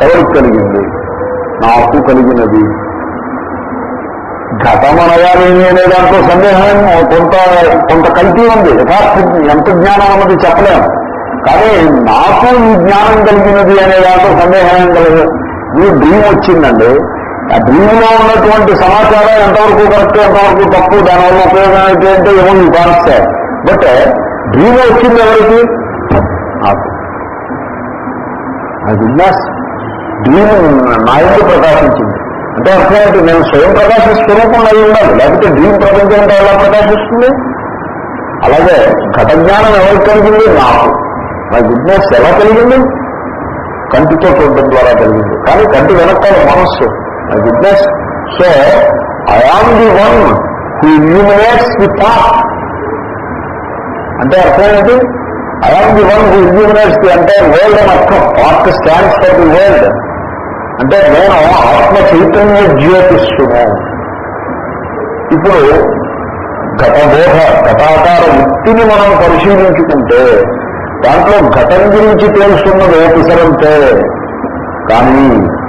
ఎవరికి కలిగింది నాకు కలిగినది ఘటమనగానేమి అనే దాంట్లో సందేహం కొంత కొంత కల్తీ ఉంది యథార్థ ఎంత జ్ఞానం అన్నది చెప్పలేము కానీ నాకు ఈ జ్ఞానం కలిగినది అనే దాంట్లో సందేహం ఏం కలదు ఈ డ్రీమ్ వచ్చిందండి ఆ డ్రీమ్ లో ఉన్నటువంటి సమాచారం ఎంతవరకు కరెక్ట్ ఎంతవరకు తప్పు దానివల్ల ఉపయోగం ఏంటి అంటే ఏమో ఈ కాన్సెప్ట్ బట్ డ్రీమ్ వచ్చింది ఎవరికి నాకు ఆ విజ్ఞాస్ డ్రీమ్ నా ఎందుకు ప్రకాశించింది అంటే అర్థం ఏంటి నేను స్వయం ప్రకాశ స్వరూపం అయి ఉండాలి లేకపోతే డ్రీమ్ ప్రపంచం అంటే ఎలా ప్రకాశిస్తుంది అలాగే ఘట జ్ఞానం ఎవరికి కలిగింది నాకు నా విజ్ఞాస్ ఎలా కలిగింది కంటితో చూడడం ద్వారా కలిగింది కానీ కంటి వెనకాల మనస్సు నా విజ్ఞాస్ so I am the one who illuminates the path అంటే అర్థం ఏంటి I am the one who illuminates the అంటే వరల్డ్ అని అర్థం part stands for the world అంటే నేను ఆత్మ చైతన్య జ్యోతిష్ను ఇప్పుడు ఘటబోధ ఘటాకార వృత్తిని మనం పరిశీలించుకుంటే దాంట్లో ఘటం గురించి తెలుసున్నది ఓపిసరంతే కానీ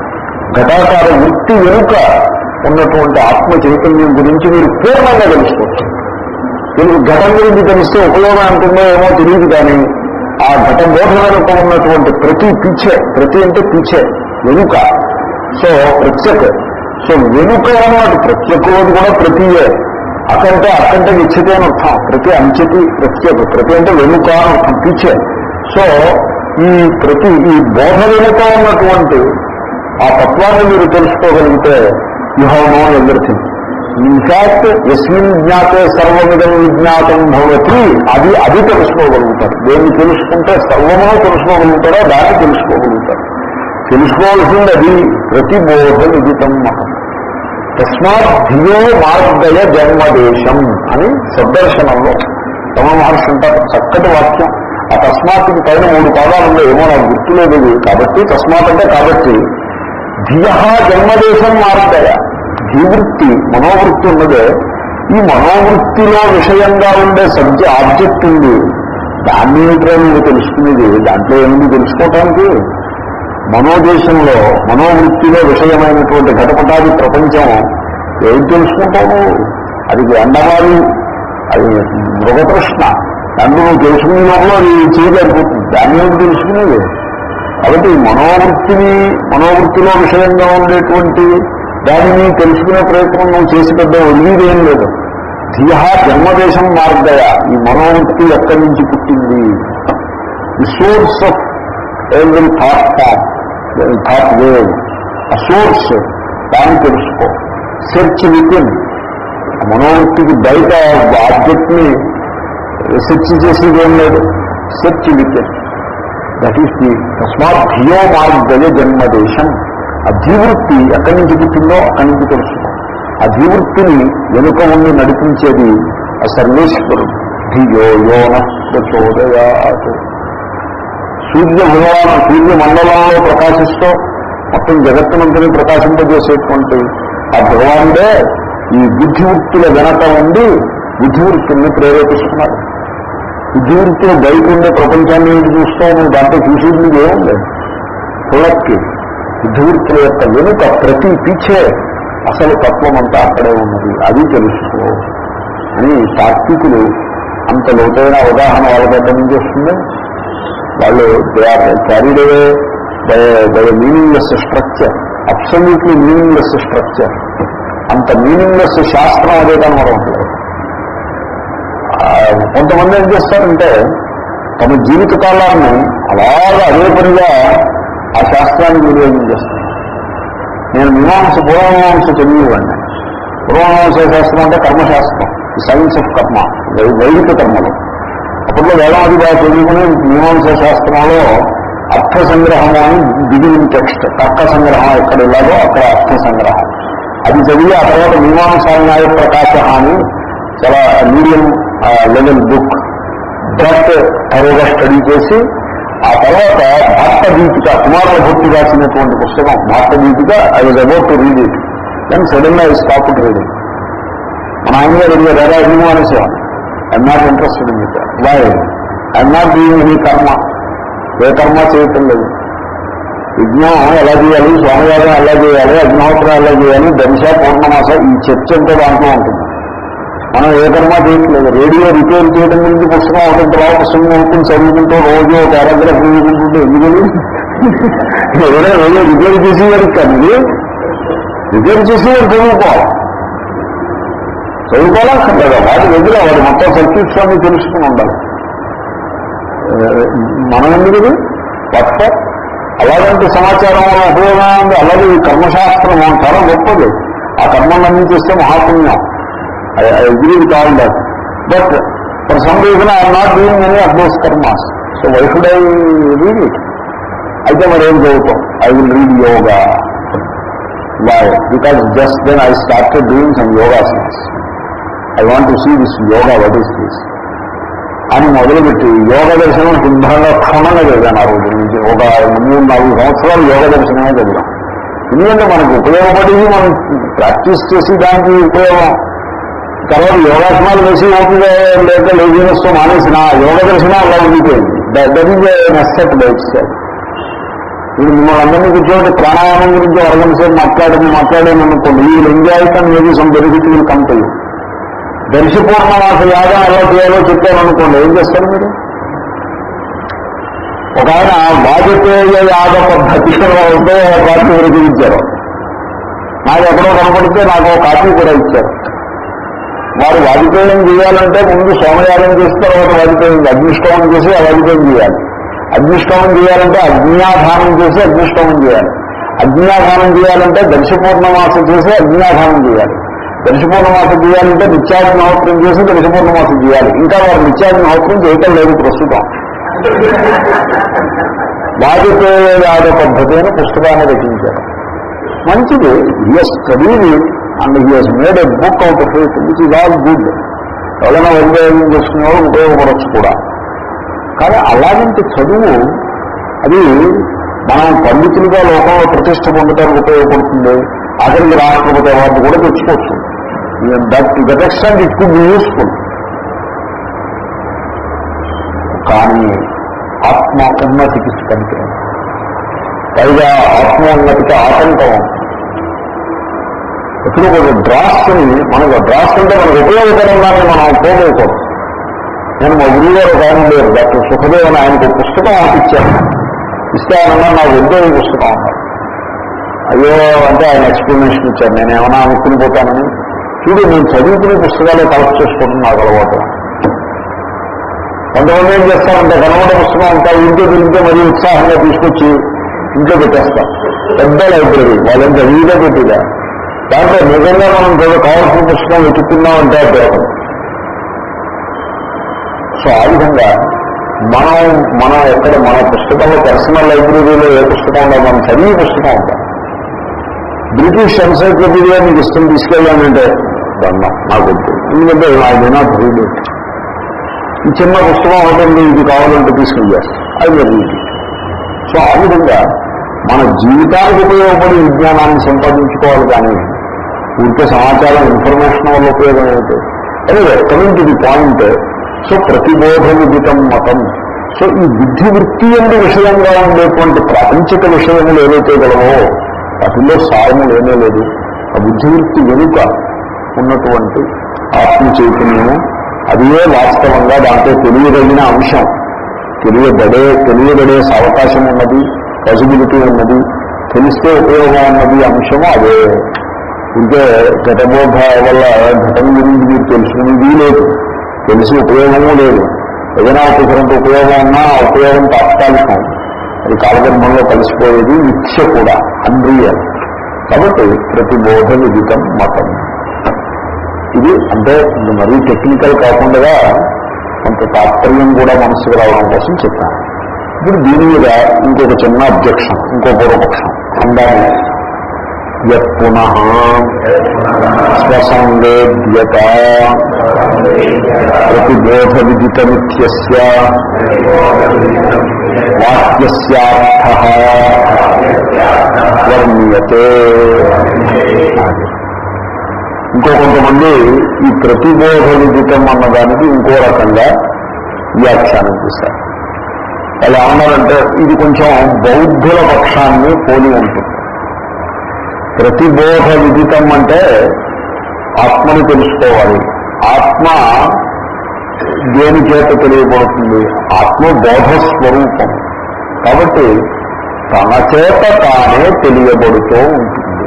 ఘటాకార వృత్తి వెనుక ఉన్నటువంటి ఆత్మ చైతన్యం గురించి మీరు పూర్ణంగా తెలుసుకోవచ్చు మీకు ఘటం గురించి తెలిస్తే ఉపయోగం అంటుందో ఏమో తెలియదు కానీ ఆ ఘట బోధ వెనుక ఉన్నటువంటి ప్రతి పిచ్చే ప్రతి అంటే పిచ్చే వెనుక సో ప్రత్యేక సో వెనుక అన్నమాట ప్రత్యేకం కూడా ప్రతియే అకంటే అకంటే నిశ్చితే అని అర్థం ప్రతి అంచెతి ప్రత్యేక ప్రతి అంటే వెనుక అని అర్థం పిచ్చే సో ఈ ప్రతి ఈ బోధ వెనుక ఉన్నటువంటి ఆ తత్వాన్ని మీరు తెలుసుకోగలిగితే you have know everything in fact ఎస్మిన్ జ్ఞాతే సర్వమిదం విజ్ఞాతం భవతి అది అది తెలుసుకోగలుగుతారు దేన్ని తెలుసుకుంటే సర్వమును తెలుసుకోగలుగుతారో దాన్ని తెలుసుకోగలుగుతారు తెలుసుకోవాల్సింది అది ప్రతిబోధ విదితం మతం తస్మాత్ ధియో మార్గయ జన్మదేశం అని సద్దర్శనంలో తమ మహర్షి అంటారు చక్కటి వాక్యం ఆ తస్మాత్కి పైన మూడు పాదాలలో ఏమో నాకు గుర్తులేదు ఇది. కాబట్టి తస్మాత్ అంటే కాబట్టి ధియ జన్మదేశం మార్గయ ధీవృత్తి మనోవృత్తి ఉన్నదే ఈ మనోవృత్తిలో విషయంగా ఉండే సబ్జె ఆబ్జెక్ట్ ఉంది దాన్ని ఏమిటో మీరు తెలుసుకునేది దాంట్లో ఏముంది తెలుసుకోవటానికి మనోదేశంలో మనోవృత్తిలో విషయమైనటువంటి ఘటపటాది ప్రపంచం ఏం తెలుసుకుంటాము అది ఎండమాలి అది మృగతృష్ణ దాన్ని నువ్వు తెలుసుకునే లోపల అది చేయలేకపోతుంది దాన్ని ఏమిటి తెలుసుకునేది కాబట్టి ఈ మనోవృత్తిని మనోవృత్తిలో విషయంగా ఉండేటువంటి దానిని తెలుసుకునే ప్రయత్నం నువ్వు చేసి పెద్ద ఒలిదేం లేదు ధియ జన్మదేశం మార్గయ ఈ మనోవృత్తి ఎక్కడి నుంచి పుట్టింది ది సోర్స్ ఆఫ్ ఎవరి థాట్ ఫామ్ థాట్ వేవ్ ఆ సోర్స్ దాన్ని తెలుసుకో సెర్చ్ వితిన్ మనోవృత్తికి బయట ఆబ్జెక్ట్ ని సెర్చ్ చేసేది ఏం లేదు search within that is the తస్మాత్ ధియో మార్గయ జన్మదేశం ఆ జీవృత్తి ఎక్కడి నుంచి పుట్టిందో అక్కడి నుంచి తెలుసుకో ఆ జీవృత్తిని వెనుక ఉండి నడిపించేది ఆ సర్వేశ్వరుడు ధియో యోన ప్రచోదయాత్ సూర్య భగవాను సూర్య మండలంలో ప్రకాశిస్తూ మొత్తం జగత్తునంతని ప్రకాశింపజేసేటువంటి ఆ భగవానుడే ఈ బుద్ధివృత్తుల వెనక ఉండి బుద్ధివృత్తుల్ని ప్రేరేపిస్తున్నాడు బుద్ధివృత్తులు బయట ఉండే ప్రపంచాన్ని ఏంటి చూస్తూ నువ్వు దాంట్లో చూసేది ఏముంది పులక్కి బుద్ధివృత్తుల యొక్క వెనుక ప్రతి పిచ్చే అసలు తత్వం అంతా అక్కడే ఉన్నది అది తెలుసుకో అని తాత్వికులు అంత లోతైన అవగాహన వాళ్ళ దగ్గర నుంచి వస్తుంది వాళ్ళు they are carried away by by meaningless structure absolutely meaningless structure అంత మీనింగ్లెస్ శాస్త్రం అదే కనబడట్లేదు ఆ, కొంతమంది ఏం చేస్తారంటే తమ జీవిత కాలాన్ని అలాగా అదే పనిగా ఆ శాస్త్రాన్ని వినియోగం చేస్తారు నేను మీమాంస పూర్వమీమాంస చదివేవాడిని పూర్వమీమాంస శాస్త్రం అంటే కర్మశాస్త్రం సైన్స్ ఆఫ్ కర్మ వై- వైదిక కర్మలు అప్పట్లో వేదాది బాగా చదువుకుని మీమాంస శాస్త్రంలో అర్థ సంగ్రహం అని బిగినింగ్ టెక్స్ట్ తర్క సంగ్రహం ఎక్కడ ఇలాగో అక్కడ అర్థ సంగ్రహం అది చదివి ఆ తర్వాత మీమాంసా న్యాయ ప్రకాశ అని చాలా మీడియం లెవెల్ బుక్ దట్ తరువుగా స్టడీ చేసి ఆ తర్వాత భారత దీపిక కుమారుల భక్తి రాసినటువంటి పుస్తకం Bharata Dipika I was about to read it then sudden I stop reading మన ఆయన గారు అడిగారు ఎలా హిమో అనేసేవాడు I'm not interested in it why I'm not doing any karma ఏ కర్మ చేయటం లేదు యజ్ఞం ఎలా చేయాలి స్వామివారం ఎలా చేయాలి అగ్నిహోత్రం ఎలా చేయాలి దర్శ పౌర్ణమాస ఈ చర్చ అంతా దాంట్లో ఉంటుంది మనం ఏ కర్మ చేయట్లేదు రేడియో రిపేర్ చేయడం గురించి పుస్తకం ఒకటి తర్వాత పుస్తకం కొనుక్కుని చదువుకుంటూ రోజు ఒక పారాగ్రాఫ్ చదువుకుంటుంటే ఎందుకని ఎవరైనా రేడియో రిపేర్ చేసేవారు కానీ రిపేర్ చేసేవారు చదువుకోవాలి చదువుకోవాలక్కర్లేదు వాటి దగ్గర వాడి మొత్తం సర్క్యూట్స్ అన్ని తెలుసుకుని ఉండాలి ఆ, మనం ఎందుకు కొత్త అలాంటి సమాచారం వల్ల ఉపయోగం ఉంది అలాగే ఈ కర్మశాస్త్రం చాలా గొప్పది ఆ కర్మలన్నీ చేస్తే మహాపుణ్యం I agree with all that but for some reason I'm not doing any of those karmas so why should I read it అయితే మరి ఏం చదువుతాం I will read yoga why because just then I started doing some yogasanas I want to see this yoga what is this అని మొదలుపెట్టి యోగ దర్శనం శుభ్రంగా క్షుణ్ణంగా చదివాను ఆ రోజు నుంచి ఒక మూడు నాలుగు సంవత్సరాలు యోగ దర్శనమే చదివాం ఎందుకంటే మనకు ఉపయోగపడేది మనం ప్రాక్టీస్ చేసి దానికి ఉపయోగం తర్వాత యోగాసనాలు వేసి ఓపిక లేక లేజినెస్తో మానేసిన యోగ దర్శనం అలా ఉండిపోయింది దట్ ఈజ్ నెసెట్ బైట్స్ ఇప్పుడు మిమ్మల్ని అందరినీ కూర్చోబెట్టి ప్రాణాయామం గురించి అరగంట సేపు మాట్లాడని మాట్లాడాను అనుకోండి ఈ enjoy can maybe some benefit will come to you దర్శి పూర్ణమాస యాగం ఎలా చేయాలో చెప్పాను అనుకోండి ఏం చేస్తారు మీరు ఒక ఆయన వాజపేయ యాగ పద్ధతి ఉంటే కాపీ విరమించారు నాకు ఎక్కడో కనపడితే నాకు ఒక కాపీ కూడా ఇచ్చారు వారు వాజపేయం చేయాలంటే ముందు సోమయాగం చేసిన తర్వాత వాజపేయం అగ్నిష్టోమం చేసి ఆ వాజపేయం చేయాలి అగ్నిష్టోమం చేయాలంటే అగ్నియాధానం చేసి అగ్నిష్టోమం చేయాలి అగ్నియాధానం చేయాలంటే దర్శపూర్ణమాసం చేసి అగ్నియాధానం చేయాలి దర్శపూర్ణమాసం చేయాలంటే నిత్యాగ్నిహోత్రం చేసి దర్శపూర్ణమాసం చేయాలి ఇంకా వారు నిత్యాగ్నిహోత్రం చేయటం లేదు ప్రస్తుతం వాజపేయ యాగ పద్ధతి అని పుస్తకాన్ని రచించారు మంచిది he's studied and he's made a book out of it which is all good ఎవరైనా వైద్యం చేసుకునే వాళ్ళు ఉపయోగపడవచ్చు కూడా కానీ అలాంటి చదువు అది మనం పండితులుగా లోకంలో ప్రతిష్ట పొందడానికి ఉపయోగపడుతుంది అక్కడికి రాష్ట్రపతి అవార్డు కూడా తెచ్చుకోవచ్చు that that extent it could be useful కానీ ఆత్మ ఉన్నతికి పనికిరాదు పైగా ఆత్మోన్నతికి ఆటంకం ఎప్పుడు ఒక డ్రాస్ని మనకు డ్రాస్ అంటే మనకు ఉపయోగకరంగానే మనం పోగొకూడదు నేను మా గురువు గారు ఒక ఆయన లేరు డాక్టర్ సుఖదేవ్ అని ఆయనకు ఒక పుస్తకం ఆపిచ్చాను ఇస్తే ఆయన నా వద్దే ఈ పుస్తకం అన్నారు అయ్యో అంటే ఆయన ఎక్స్ప్లెనేషన్ ఇచ్చారు నేను ఏమైనా అనుకుని పోతానని చూడు నేను చదువుకునే పుస్తకాలే కలెక్ట్ చేసుకోవడం నాకు అలవాటు కొంతమంది ఏం చేస్తారంటే కనబడ పుస్తకం అంతా ఇంట్లో తిరిగితే మరీ ఉత్సాహంగా తీసుకొచ్చి ఇంట్లో పెట్టేస్తాం పెద్ద లైబ్రరీ వాళ్ళంతా వీడియో పెట్టిగా దాంట్లో నిజంగా మనం ఏదో కావాల్సిన పుస్తకం వెతుక్కుందామంటే ఉపయోగం సో ఆ విధంగా మనం మనం ఎక్కడ మన పుస్తకంలో పర్సనల్ లైబ్రరీలో ఏ పుస్తకం ఉందో మనం చదివి పుస్తకం ఉంటాం బ్రిటిష్ ఎన్సైక్లోపీడియా మీకు ఇష్టం తీసుకెళ్ళానంటే దండం నాకు వద్దు ఎందుకంటే I did not read it ఈ చిన్న పుస్తకం అవుతుంది ఇది కావాలంటే తీసుకెళ్ళేస్తాం అది రీడ్ ఇట్ సో ఆ విధంగా మన జీవితానికి ఉపయోగపడే విజ్ఞానాన్ని సంపాదించుకోవాలి కానీ ఊరికే సమాచారం ఇన్ఫర్మేషన్ వల్ల ఉపయోగం ఏమిటి anyway coming to the point so ప్రతిబోధ విదితం మతం సో ఈ బుద్ధి వృత్తి ఎందు విషయంగా ఉండేటువంటి ప్రాపంచిక విషయములు ఏవైతే గలవో వాటిల్లో సారము లేనే లేదు ఆ బుద్ధి వృత్తి వెనుక ఉన్నటువంటి ఆత్మ చైతన్యము అదే వాస్తవంగా దాంట్లో తెలియదగిన అంశం తెలియబడే తెలియబడే అవకాశం ఉన్నది పాసిబిలిటీ ఉన్నది తెలిస్తే ఉపయోగం ఉన్నది అంశము అదే ఇంకే ఘటబోధ వల్ల ఘటన గురించి మీరు తెలుసుకునేది లేదు తెలిసి ఉపయోగము లేదు ఏదైనా ఒకరికంత ఉపయోగం ఉన్నా ఆ ఉపయోగం తాత్కాలికం అది కాలగర్భంలో కలిసిపోయేది మిథ్య కూడా అన్రియల్ కాబట్టి ప్రతిబోధ విదితం మతం ఇది అంటే ఇది మరీ టెక్నికల్ కాకుండా కొంత తాత్పర్యం కూడా మనసుకు రావడం కోసం చెప్పాను ఇప్పుడు దీని మీద ఇంకొక చిన్న అబ్జెక్షన్ ఇంకో పూర్వపక్షం అందాము యత్ పునః స్వసంవేద్యత ప్రతిబోధ విదితమిత్యస్య వాక్యస్యార్థ వర్ణీయతే ఇంకో కొంతమంది ఈ ప్రతిబోధ విదితం అన్నదానికి ఇంకో రకంగా వ్యాఖ్యానం చేశారు వాళ్ళు ఏమన్నారంటే ఇది కొంచెం బౌద్ధుల పక్షాన్ని పోలి ఉంటుంది ప్రతిబోధ విదితం అంటే ఆత్మని తెలుసుకోవాలి ఆత్మ దేని చేత తెలియబడుతుంది ఆత్మ బోధ స్వరూపం కాబట్టి తన చేత తానే తెలియబడుతూ ఉంటుంది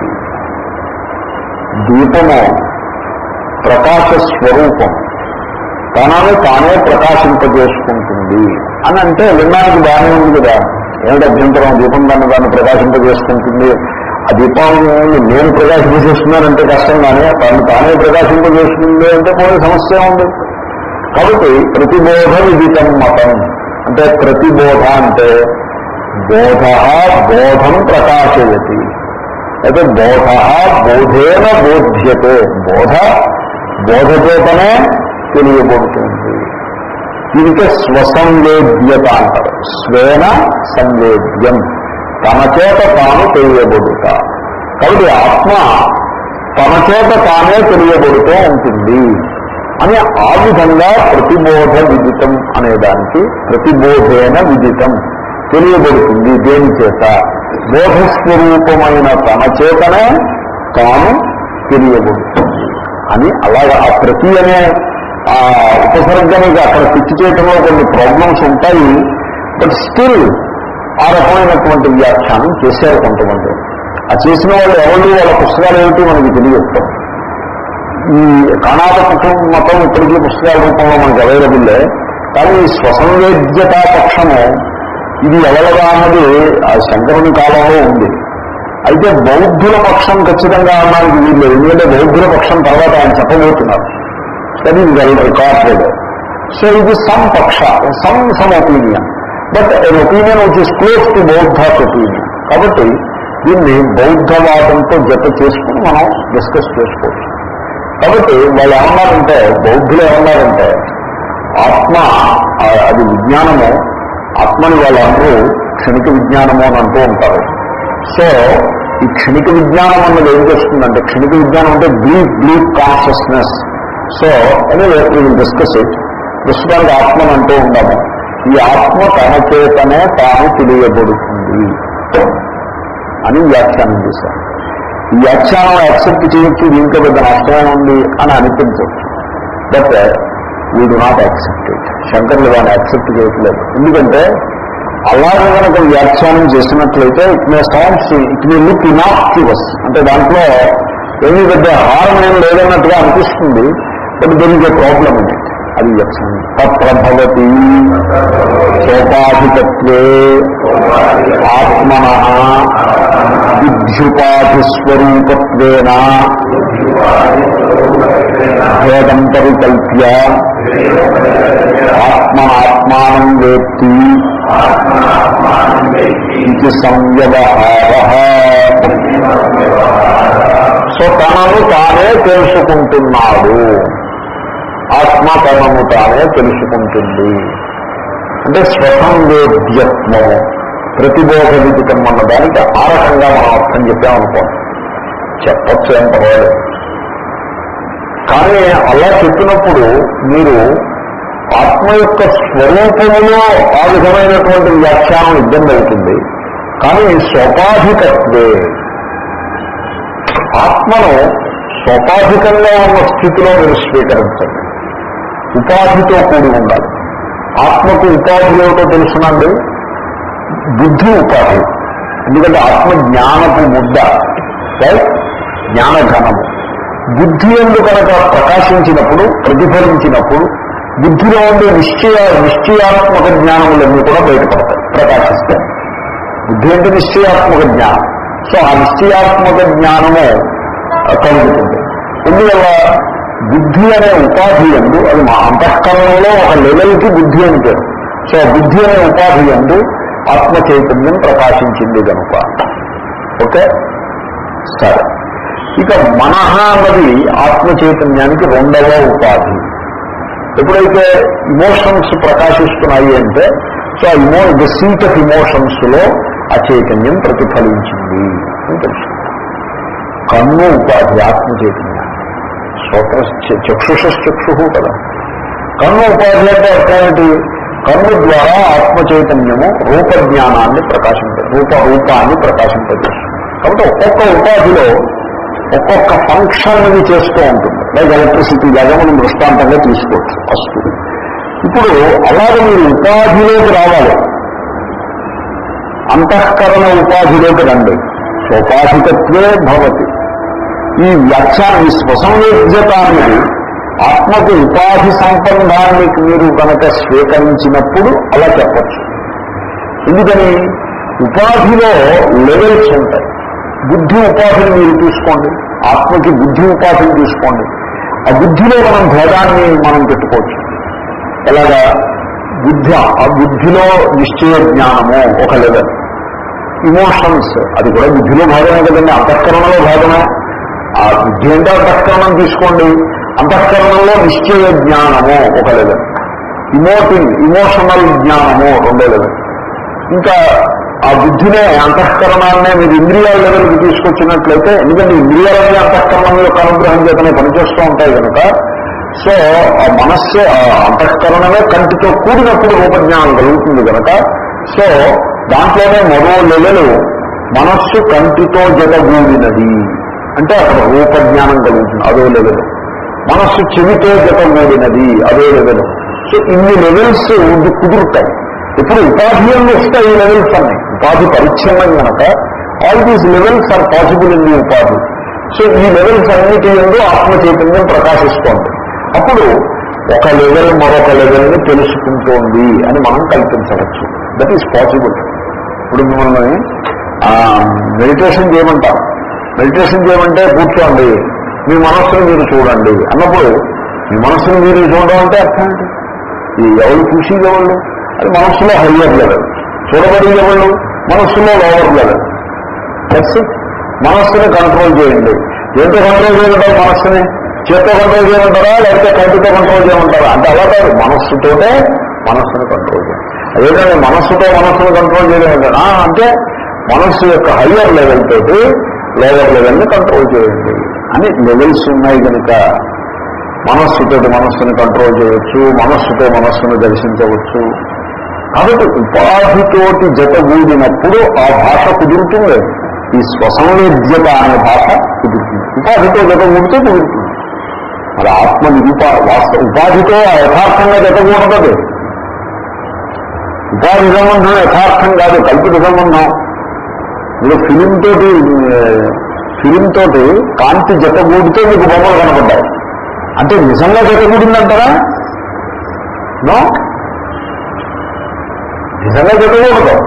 దీపము ప్రకాశ స్వరూపం తనని తానే ప్రకాశింపజేసుకుంటుంది అని అంటే వినడానికి బాగానే ఉంది కదా ఏమిటి అభ్యంతరం దీపం దాన్ని దాన్ని ప్రకాశింపజేసుకుంటుంది ఆ దీపాన్ని నేను ప్రకాశింపజేస్తున్నానంటే కష్టం కానీ తను తానే ప్రకాశింపజేస్తుంది అంటే పోయే సమస్య ఉంది కాబట్టి ప్రతిబోధ విదితం మతం అంటే ప్రతిబోధ అంటే బోధ బోధం ప్రకాశయతి అయితే బోధ బోధేన బోధ్యతే బోధ బోధచేతనే తెలియబడుతుంది దీనికి స్వసంవేద్యత అంటారు స్వేన సంవేద్యం తన చేత తాను తెలియబడుట కాబట్టి ఆత్మ తన చేత తానే తెలియబడుతూ ఉంటుంది అని ఆ విధంగా ప్రతిబోధ విదితం అనేదానికి ప్రతిబోధేన విదితం తెలియబడుతుంది దేని చేత బోధస్వరూపమైన తన చేతనే తాను తెలియబడుతుంది అని అలాగా ఆ ప్రతి అనే ఆ ఉపసర్గనికి అక్కడ పిచ్చి చేయటంలో కొన్ని ప్రాబ్లమ్స్ ఉంటాయి బట్ స్టిల్ ఆ రకమైనటువంటి వ్యాఖ్యానం చేశారు కొంతమంది ఆ చేసిన వాళ్ళు ఎవరు వాళ్ళ పుస్తకాలు ఏమిటి మనకి తెలియదు ఈ కాణాపక్షం మతం ఇప్పటికీ పుస్తకాల రూపంలో మనకి అవైలబుల్లే కానీ ఈ స్వసంవేద్యతా పక్షము ఇది ఎవరదా అన్నది ఆ శంకరుని కాలంలో ఉంది అయితే బౌద్ధుల పక్షం ఖచ్చితంగా అన్నానికి వీళ్ళు ఎందుకంటే బౌద్ధుల పక్షం తర్వాత ఆయన చెప్పబోతున్నారు that is well recorded so ఇది సమ్ పక్ష some some opinion but an opinion which is close to Bauddhas opinion కాబట్టి దీన్ని బౌద్ధవాదంతో జత చేసుకుని మనం డిస్కస్ చేసుకోవచ్చు కాబట్టి వాళ్ళు ఏమన్నారంటే బౌద్ధులు ఏమన్నారంటే ఆత్మ ఆ, అది విజ్ఞానము ఆత్మని వాళ్ళు అందరూ క్షణిక విజ్ఞానము అని అంటూ ఉంటారు సో ఈ క్షణిక విజ్ఞానం అన్నది ఏం చేస్తుందంటే క్షణిక విజ్ఞానం అంటే belief belief consciousness so anyway will discuss it ప్రస్తుతానికి ఆత్మను అంటూ ఉన్నాము ఈ ఆత్మ తన చేతనే తాను తెలియబడుతుంది అని వ్యాఖ్యానం చేశారు ఈ వ్యాఖ్యానం యాక్సెప్ట్ చేయొచ్చు దీంట్లో పెద్ద నష్టమే ఉంది అని అనిపించవచ్చు but we do not accept it శంకర్లు దాన్ని యాక్సెప్ట్ చేయట్లేదు ఎందుకంటే అలాగే కనుక వ్యాఖ్యానం చేసినట్లయితే it may sounds it may look ఇనాక్టివస్ అంటే దాంట్లో ఏమీ పెద్ద హారం ఏం లేదన్నట్టుగా అనిపిస్తుంది బట్ దీనికి ప్రాబ్లం ఉంది అది వ్యాఖ్యానం తత్రభవతి సోపాధికత్వే ఆత్మన విద్యుపాధిస్వరూపత్వేన భేదం పరికల్ప్య ఆత్మనాత్మానం వేత్తి ఇది సంవ్యవహార సో తనను తానే తెలుసుకుంటున్నాడు ఆత్మ తనను తానే తెలుసుకుంటుంది అంటే స్వసంవేద్యత్వము ప్రతిబోధ విదితం అన్న దానికి ఆ రకంగా మనం అర్థం చెప్పామనుకోండి చెప్పచ్చు ఏం పర్వాలేదు కానీ అలా చెప్పినప్పుడు మీరు ఆత్మ యొక్క స్వరూపములో ఆ విధమైనటువంటి వ్యాఖ్యానం ఇబ్బంది అవుతుంది కానీ స్వపాధికత్వే ఆత్మను స్వపాధికంగా ఉన్న స్థితిలో మీరు స్వీకరించండి ఉపాధితో కూడి ఉండాలి ఆత్మకు ఉపాధి ఏమిటో తెలుసునండి బుద్ధి ఉపాధి ఎందుకంటే ఆత్మ జ్ఞానపు ముద్ద రైట్ జ్ఞానఘనము బుద్ధి ఎందు కనుక ప్రకాశించినప్పుడు ప్రతిఫలించినప్పుడు బుద్ధిలో ఉండే నిశ్చయ నిశ్చయాత్మక జ్ఞానములన్నీ కూడా బయటపడతాయి ప్రకాశిస్తాయి బుద్ధి అంటే నిశ్చయాత్మక జ్ఞానం సో ఆ నిశ్చయాత్మక జ్ఞానము ఆ, కలుగుతుంది ఎందువల్ల బుద్ధి అనే ఉపాధి ఎందు అది మా అంతఃకరణలో ఒక లెవెల్కి బుద్ధి అని పేరు సో ఆ బుద్ధి అనే ఉపాధి ఎందు ఆత్మ చైతన్యం ప్రకాశించింది కనుక ఓకే సరే ఇక మనహ అన్నది ఆత్మ చైతన్యానికి రెండవ ఉపాధి ఎప్పుడైతే ఇమోషన్స్ ప్రకాశిస్తున్నాయి అంటే సో ఇమో ద సీట్ ఆఫ్ ఇమోషన్స్ లో ఆ చైతన్యం ప్రతిఫలించింది అని తెలుసు కన్ను ఉపాధి ఆత్మ చైతన్యాన్ని శ్రోత్ర చక్షుషక్షు కదా కన్ను ఉపాధి అంటే అర్థమేంటి కన్ను ద్వారా ఆత్మ చైతన్యము రూప జ్ఞానాన్ని ప్రకాశింప రూప రూపాన్ని ప్రకాశింపజేస్తుంది కాబట్టి ఒక్కొక్క ఉపాధిలో ఒక్కొక్క ఫంక్షన్ ని చేస్తూ ఉంటుంది లైక్ ఎలక్ట్రిసిటీ లాగా మనం దృష్టాంతంగా తీసుకోవచ్చు ఫస్ట్ ఇప్పుడు అలాగే మీరు ఉపాధిలోకి రావాలి అంతఃకరణ ఉపాధిలోకి రండి స్వపాధికత్వే భవతి ఈ వ్యాఖ్యానం ఈ స్వసంవేద్యత అనేది ఆత్మకు ఉపాధి సంబంధాన్ని మీరు కనుక స్వీకరించినప్పుడు అలా చెప్పచ్చు ఎందుకని ఉపాధిలో లెవెల్స్ ఉంటాయి బుద్ధి ఉపాధిని మీరు తీసుకోండి ఆత్మకి బుద్ధి ఉపాధిని తీసుకోండి ఆ బుద్ధిలో మనం భేదాన్ని మనం పెట్టుకోవచ్చు ఎలాగా బుద్ధి ఆ బుద్ధిలో నిశ్చయ జ్ఞానము ఒక లెవెల్ ఇమోషన్స్ అది కూడా బుద్ధిలో భాగమే కదండి అంతఃకరణలో భాగమే ఆ బుద్ధి అంటే అంతఃకరణం తీసుకోండి అంతఃకరణంలో నిశ్చయ జ్ఞానము ఒక లెవెల్ ఇమోటింగ్ ఇమోషనల్ జ్ఞానము రెండో లెవెల్ ఇంకా ఆ బుద్ధినే అంతఃకరణాన్నే మీరు ఇంద్రియాల లెవెల్కి తీసుకొచ్చినట్లయితే ఎందుకంటే ఇంద్రియాలన్నీ అంతఃకరణం యొక్క అనుగ్రహం చేతనే పనిచేస్తూ ఉంటాయి కనుక సో ఆ మనస్సు ఆ అంతఃకరణమే కంటితో కూడినప్పుడు రూపజ్ఞానం కలుగుతుంది కనుక సో దాంట్లోనే మరో లెవెలు మనస్సు కంటితో జతగూడినది అంటే అక్కడ రూపజ్ఞానం కలుగుతుంది అదో లెవెల్ మనస్సు చెవితో జతగూడినది అదో లెవెల్ సో ఇన్ని లెవెల్స్ కుదురుతాయి ఇప్పుడు ఉపాధి అని వస్తాయి ఈ లెవెల్స్ అన్ని ఉపాధి పరిచ్ఛిన్నం కనుక all these levels are possible in the upadhi so ఈ లెవెల్స్ అన్నిటి ఎందు ఆత్మ చైతన్యం ప్రకాశిస్తోంది అప్పుడు ఒక లెవెల్ మరొక లెవెల్ని తెలుసుకుంటోంది అని మనం కల్పించవచ్చు దట్ ఈస్ పాసిబుల్ ఇప్పుడు మిమ్మల్ని మెడిటేషన్ చేయమంటాం మెడిటేషన్ చేయమంటే కూర్చోండి మీ మనస్సును మీరు చూడండి అన్నప్పుడు మీ మనస్సును మీరు చూడడం అంటే అర్థం ఏంటి ఈ ఎవరు చూసి ఎవరు అది మనస్సులో హయ్యర్ లెవెల్ చూడబడి ఎవరు మనస్సులో లోవర్ లెవెల్ దట్స్ మనస్సుని కంట్రోల్ చేయండి ఏంటో కంట్రోల్ చేయమంటారు మనస్సుని చేత్తో కంట్రోల్ చేయమంటారా లేకపోతే కంటితో కంట్రోల్ చేయమంటారా అంటే అలా కాదు మనస్సుతోటే మనస్సును కంట్రోల్ చేయాలి అదేంటంటే మనస్సుతో మనస్సును కంట్రోల్ చేయలేమంటారా అంటే మనస్సు యొక్క హయ్యర్ లెవెల్ తోటి లోవర్ లెవెల్ని కంట్రోల్ చేయండి అని లెవెల్స్ ఉన్నాయి కనుక మనస్సుతో మనస్సుని కంట్రోల్ చేయవచ్చు మనస్సుతో మనస్సును దర్శించవచ్చు కాబట్టి ఉపాధితోటి జతగూడినప్పుడు ఆ భాష కుదురుతుంది ఈ స్వసంవేద్యత అనే భాష కుదురుతుంది ఉపాధితో జతగూడితే కుదురుతుంది మరి ఆత్మ నిరూపా వాస్తవ ఉపాధితో యథార్థంగా జతగూడదు ఉపాధి సంబంధం యథార్థం కాదు కల్పిత సంబంధం మీరు ఫిలిం తోటి ఫిలిం తోటి కాంతి జతగూడితే మీకు బొమ్మలు కనపడ్డాయి అంటే నిజంగా జతగూడిందంటారా నో నిజంగా జతకూడదు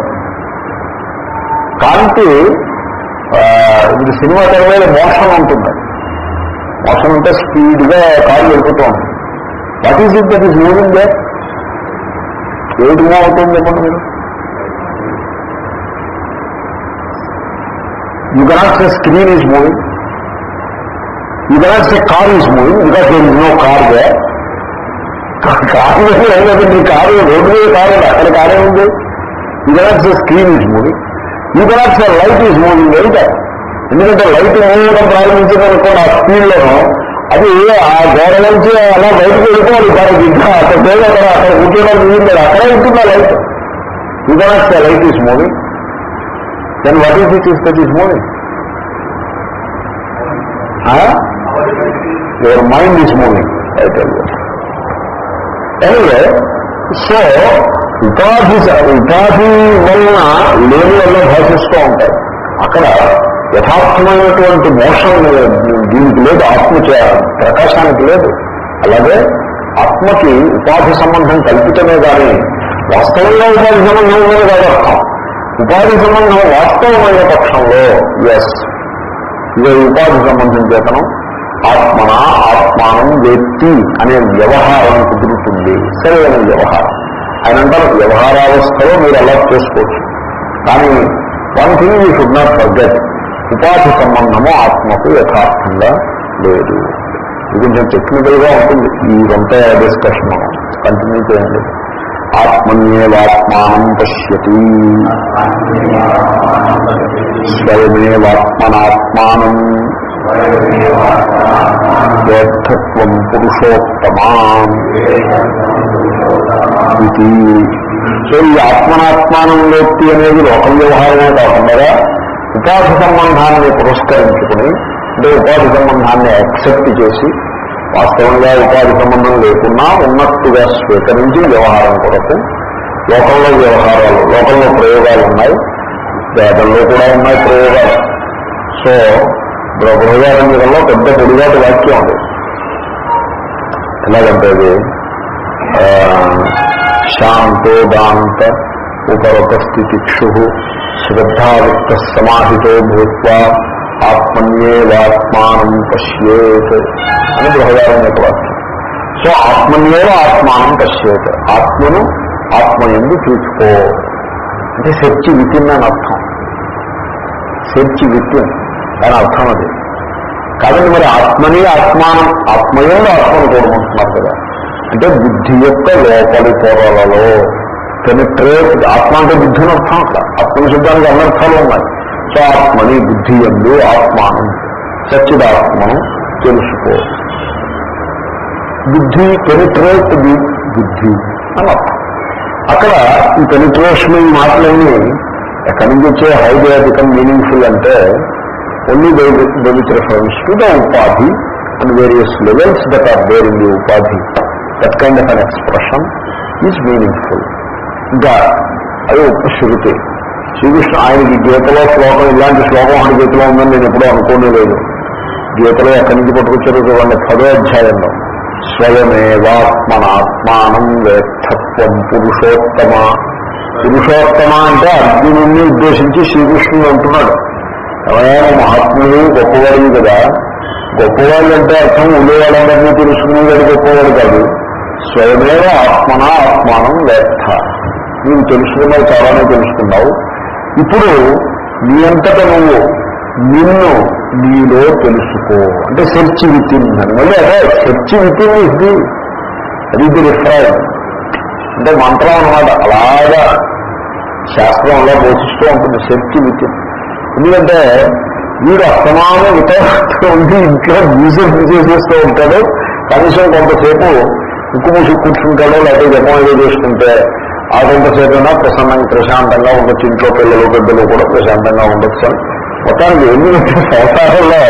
కాంతి ఆ, ఇప్పుడు సినిమా తెర మీద మోషన్ ఉంటుంది మోషన్ ఉంటే స్పీడ్గా కారు వెళ్ళిపోతూ ఉంటుంది what is it that is moving దే ఏమిటి మూవ్ అవుతుంది చెప్పండి మీరు you cannot say screen is moving you cannot say car is moving because there is no car దే కారు లేదు నీ కారు రోడ్డు మీద కారు ఉంది. అక్కడ కారే ఉంది you cannot say screen is moving you cannot say light is moving వెళ్తే ఎందుకంటే లైట్ మూవడం ప్రారంభించింది అనుకోండి ఆ స్పీడ్లో అది ఆ గోడ నుంచి అలా బయటకు వెళ్ళిపోవాలి దానికి ఇంకా అక్కడ లేదు అక్కడ అక్కడ కూర్చోవడం వీలు అక్కడే ఉంటుంది ఆ light you cannot say light is moving then what is it is that is moving your mind is moving I tell you anyway so ఉపాధి ఉపాధి వలన లేని వల్ల భాషిస్తూ ఉంటాయి అక్కడ యథార్థమైనటువంటి మోషన్ దీనికి లేదు ఆత్మ చే- ప్రకాశానికి లేదు అలాగే ఆత్మకి ఉపాధి సంబంధం కల్పితమే కానీ వాస్తవంగా ఉపాధి సంబంధం ఉందని కాదు అర్థం ఉపాధి సంబంధం వాస్తవమైన పక్షంలో ఎస్ ఇదే ఉపాధి సంబంధం చేతనం ఆత్మన ఆత్మానం వ్యక్తి అనే వ్యవహారం కుదురుతుంది సరైన వ్యవహారం ఆయన అంటారు వ్యవహారావస్థలో మీరు అలా చేసుకోవచ్చు కానీ one thing you should not forget ఉపాధి సంబంధము ఆత్మకు యథార్థంగా లేదు ఇది కొంచెం టెక్నికల్ గా ఉంటుంది ఈ వంట డిస్కషన్ కంటిన్యూ చేయండి ఆత్మన్యేవాత్మానం పశ్యతి స్వయమేవాత్మనాత్మానం వ్యర్థత్వం పురుషోత్తమా ఇది సో ఈ ఆత్మనాత్మానం వ్యక్తి అనేది లోక వ్యవహారమే కాకుండా ఉపాధి సంబంధాన్ని పురస్కరించుకుని అంటే ఉపాధి సంబంధాన్ని యాక్సెప్ట్ చేసి వాస్తవంగా ఉపాధి సంబంధం లేకున్నా ఉన్నట్టుగా స్వీకరించి వ్యవహారం కొరకు లోకంలో వ్యవహారాలు లోకంలో ప్రయోగాలు ఉన్నాయి వేదంలో కూడా ఉన్నాయి ప్రయోగాలు సో బృహదారంగంలో పెద్ద పొడిగాటి వాక్యం ఉంది ఎలాగంటే అది ఆ, శాంతోదాంత ఉపరతస్థితిక్షు శ్రద్ధావిత్త సమాహితో భూత్వా ఆత్మన్యేవాత్మానం పశ్యేత్ అని బృహదారణ్యక వాక్యం సో ఆత్మన్యేవ ఆత్మానం పశ్యేత్ ఆత్మను ఆత్మ ఎందు చూసుకో అంటే సెర్చి వితిన్ అని అర్థం సెర్చి వితిన్ దాని అర్థం అది కాదండి మరి ఆత్మని ఆత్మానం ఆత్మయంలో ఆత్మను కోరుకుంటున్నారు కదా అంటే బుద్ధి యొక్క లోపలి పొరలలో పెనిట్రేట్ ఆత్మ అంటే బుద్ధి అని అర్థం అట్లా ఆత్మనిశబ్దానికి అనర్థాలు ఉన్నాయి సో ఆత్మని బుద్ధి ఎందు ఆత్మానం సచ్చిదాత్మను తెలుసుకో బుద్ధి పెనిట్రేట్ ది బుద్ధి అని అర్థం అక్కడ ఈ పెనిట్రేషన్ ఈ మాటలన్నీ ఎక్కడి నుంచి వచ్చే హై దే బికమ్ మీనింగ్ఫుల్ అంటే only they with reference to the upadhi and various levels that are there in the upadhi that kind of an expression is meaningful ఇంకా అది ఉపశృతి శ్రీకృష్ణ ఆయనకి గీతలో శ్లోకం ఇలాంటి శ్లోకం ఆయన గీతలో ఉందని నేను ఎప్పుడూ అనుకోనే లేదు గీతలో ఎక్కడి నుంచి పట్టుకొచ్చారో చూడండి పదో అధ్యాయంలో స్వయమేవాత్మనాత్మానం వేత్తత్వం పురుషోత్తమ పురుషోత్తమ అంటే అర్జునుడిని ఉద్దేశించి శ్రీకృష్ణుడు అంటున్నాడు ఎవరైనా మహాత్ముడు గొప్పవాడు కదా గొప్పవాళ్ళు అంటే అర్థం ఉండేవాళ్ళందరినీ తెలుసుకునేవాడు గొప్పవాడు కాదు స్వయమేవ ఆత్మన ఆత్మానం వేత్త నీవు తెలుసుకున్నావు చాలానే తెలుసుకున్నావు ఇప్పుడు నీ అంతట నువ్వు నిన్ను నీలో తెలుసుకో అంటే సెర్చ్ వితిన్ అని మళ్ళీ అదే సెర్చ్ వితిన్ ఇది అది ఇది రిఫ్రైన్ అంటే మంత్రం అన్నమాట అలాగా శాస్త్రం అలా బోధిస్తూ ఉంటుంది సెర్చ్ వితిన్ ఎందుకంటే వీడు అస్తమానం ఇతరులతో ఉండి ఇంట్లో మ్యూజిక్ చేసేస్తూ ఉంటాడు కనీసం కొంతసేపు ఉక్కు మూసి కూర్చుంటాడో లేకపోతే జపం ఏదో చేసుకుంటే ఆ కొంతసేపైనా ప్రసన్నంగా ప్రశాంతంగా ఉండొచ్చు ఇంట్లో పిల్లలు పెద్దలు కూడా ప్రశాంతంగా ఉండొచ్చు అని మొత్తానికి ఎందుకంటే సంసారంలో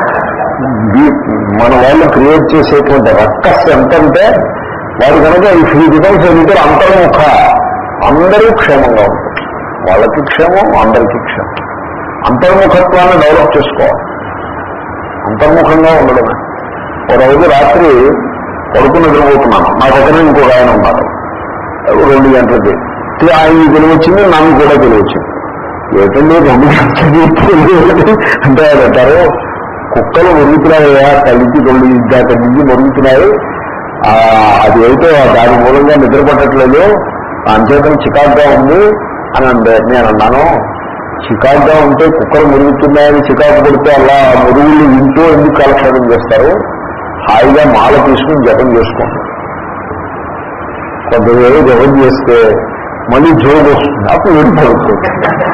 ఈ- మన వాళ్ళు క్రియేట్ చేసేటువంటి రక్కస్ ఎంతంటే వాడు కనుక ఈ ఫ్రీ బికమ్స్ ఎన్నికలు అంతర్ముఖ అందరూ క్షేమంగా ఉంటారు వాళ్ళకి క్షేమం అందరికీ క్షేమం అంతర్ముఖత్వాన్ని డెవలప్ చేసుకోవాలి అంతర్ముఖంగా ఉండడమే ఒక రోజు రాత్రి పడుకుని నిద్రపోతున్నాను నా పక్కన ఇంకొక ఆయన ఉన్నారు రెండు గంటలకి తి- ఆయన తెలివచ్చింది నన్ను కూడా తెలివచ్చింది ఏంటండి రెండు గంటలకి అంటే ఆయన అంటారు కుక్కలు మురుగుతున్నాయా కలిసి రెండు ఇద్దాక నుంచి మురుగుతున్నాయి ఆ, అది అయితే దాని మూలంగా నిద్ర పట్టట్లేదు అంచేతం చికాగ్గా ఉంది అని అంటే నేను అన్నాను చికాగ్గా ఉంటే కుక్కలు మురుగుతున్నాయని చికాకు పడితే అలా ఆ మురుగులు ఇంట్లో ఎందుకు కాలక్షేపం చేస్తారు హాయిగా మాల తీసుకుని జపం చేసుకోండి కొంతవేళ జపం చేస్తే మళ్ళీ జోగు వస్తుంది అప్పుడు వెళ్ళిపోతుంది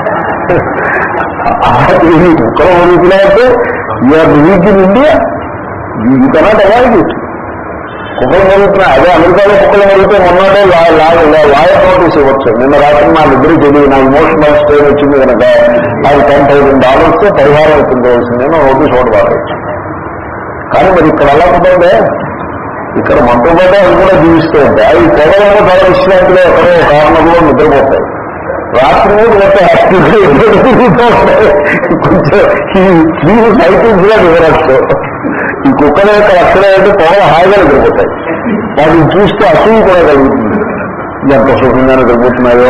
ఈ కుక్కలు మురుగుతున్నాయంటే you're weak in India you cannot avoid it కుక్కలు మరుగుతున్నాయి అదే అమెరికాలో కుక్కలు మరిగితే మొన్నటే లాయర్ నోటీస్ ఇవ్వచ్చు నిన్న రాత్రి నా నిద్ర చెడి నా ఇమోషనల్ స్టేజ్ వచ్చింది కనుక నాకు టెన్ థౌసండ్ డాలర్స్ పరిహారం ఇచ్చింది నేను నోటీస్ ఒకటి పారేయచ్చు కానీ మరి ఇక్కడ అలా కుదరదే ఇక్కడ మనతో పాటు అవి కూడా జీవిస్తూ ఉంటాయి అవి పొగలలో చాలా విశ్రాంతిలో ఎక్కడో కారణంలో నిద్రపోతాయి రాత్రి మీద పోతే హ్యాపీగా ఎదురుతూ ఉంటాయి. కొంచెం ఈ మీరు సైకిల్స్ గా వివరచ్చు ఈ కుక్కల యొక్క లక్షణం ఏంటంటే పొగలు హాయిగా నిద్రపోతాయి వాటిని చూస్తే అసూయ కూడా కలుగుతుంది ఎంత సుఖంగా నిద్రపోతున్నాయో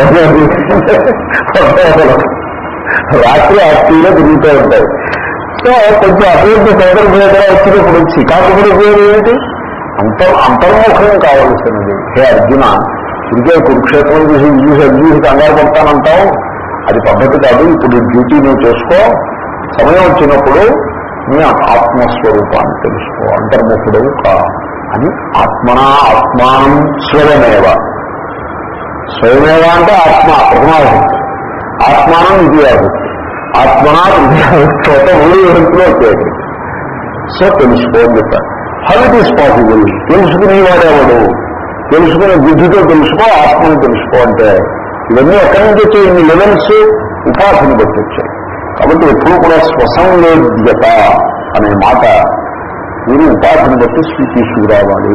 రాత్రి హ్యాపీగా తిరుగుతూ ఉంటాయి సో కొంచెం అటువంటి సందర్భంగా వచ్చినప్పుడు చికాకు పడిపోయేది ఏమిటి అంతర్ అంతర్ముఖం కావలసినది హే అర్జున ఇంకే కురుక్షేత్రం చూసి ఇది చూసి అది చూసి కంగారు పడతానంటావు అది పద్ధతి కాదు ఇప్పుడు ఈ డ్యూటీ నువ్వు చేసుకో సమయం వచ్చినప్పుడు నీ ఆత్మస్వరూపాన్ని తెలుసుకో అంతర్ముఖుడు కా అని ఆత్మనా ఆత్మానం స్వయమేవ స్వయమేవ అంటే ఆత్మ ప్రథమాభక్తి ఆత్మానం ద్వితీయాభక్తి ఆత్మనా తృతీయాభక్తి మూడు విభక్తిలో వచ్చేది సో తెలుసుకో అని చెప్పారు హౌ ఇట్ ఈస్ పాసిబుల్ తెలుసుకునేవాడెవడు తెలుసుకునే బుద్ధితో తెలుసుకో ఆత్మని తెలుసుకో అంటే ఇవన్నీ ఎక్కడి నుంచి వచ్చాయి ఇన్ని లెవెల్స్ ఉపాధిని బట్టి వచ్చాయి కాబట్టి ఎప్పుడూ కూడా స్వసంవేద్యత అనే మాట మీరు ఉపాధిని బట్టి తీసుకురావాలి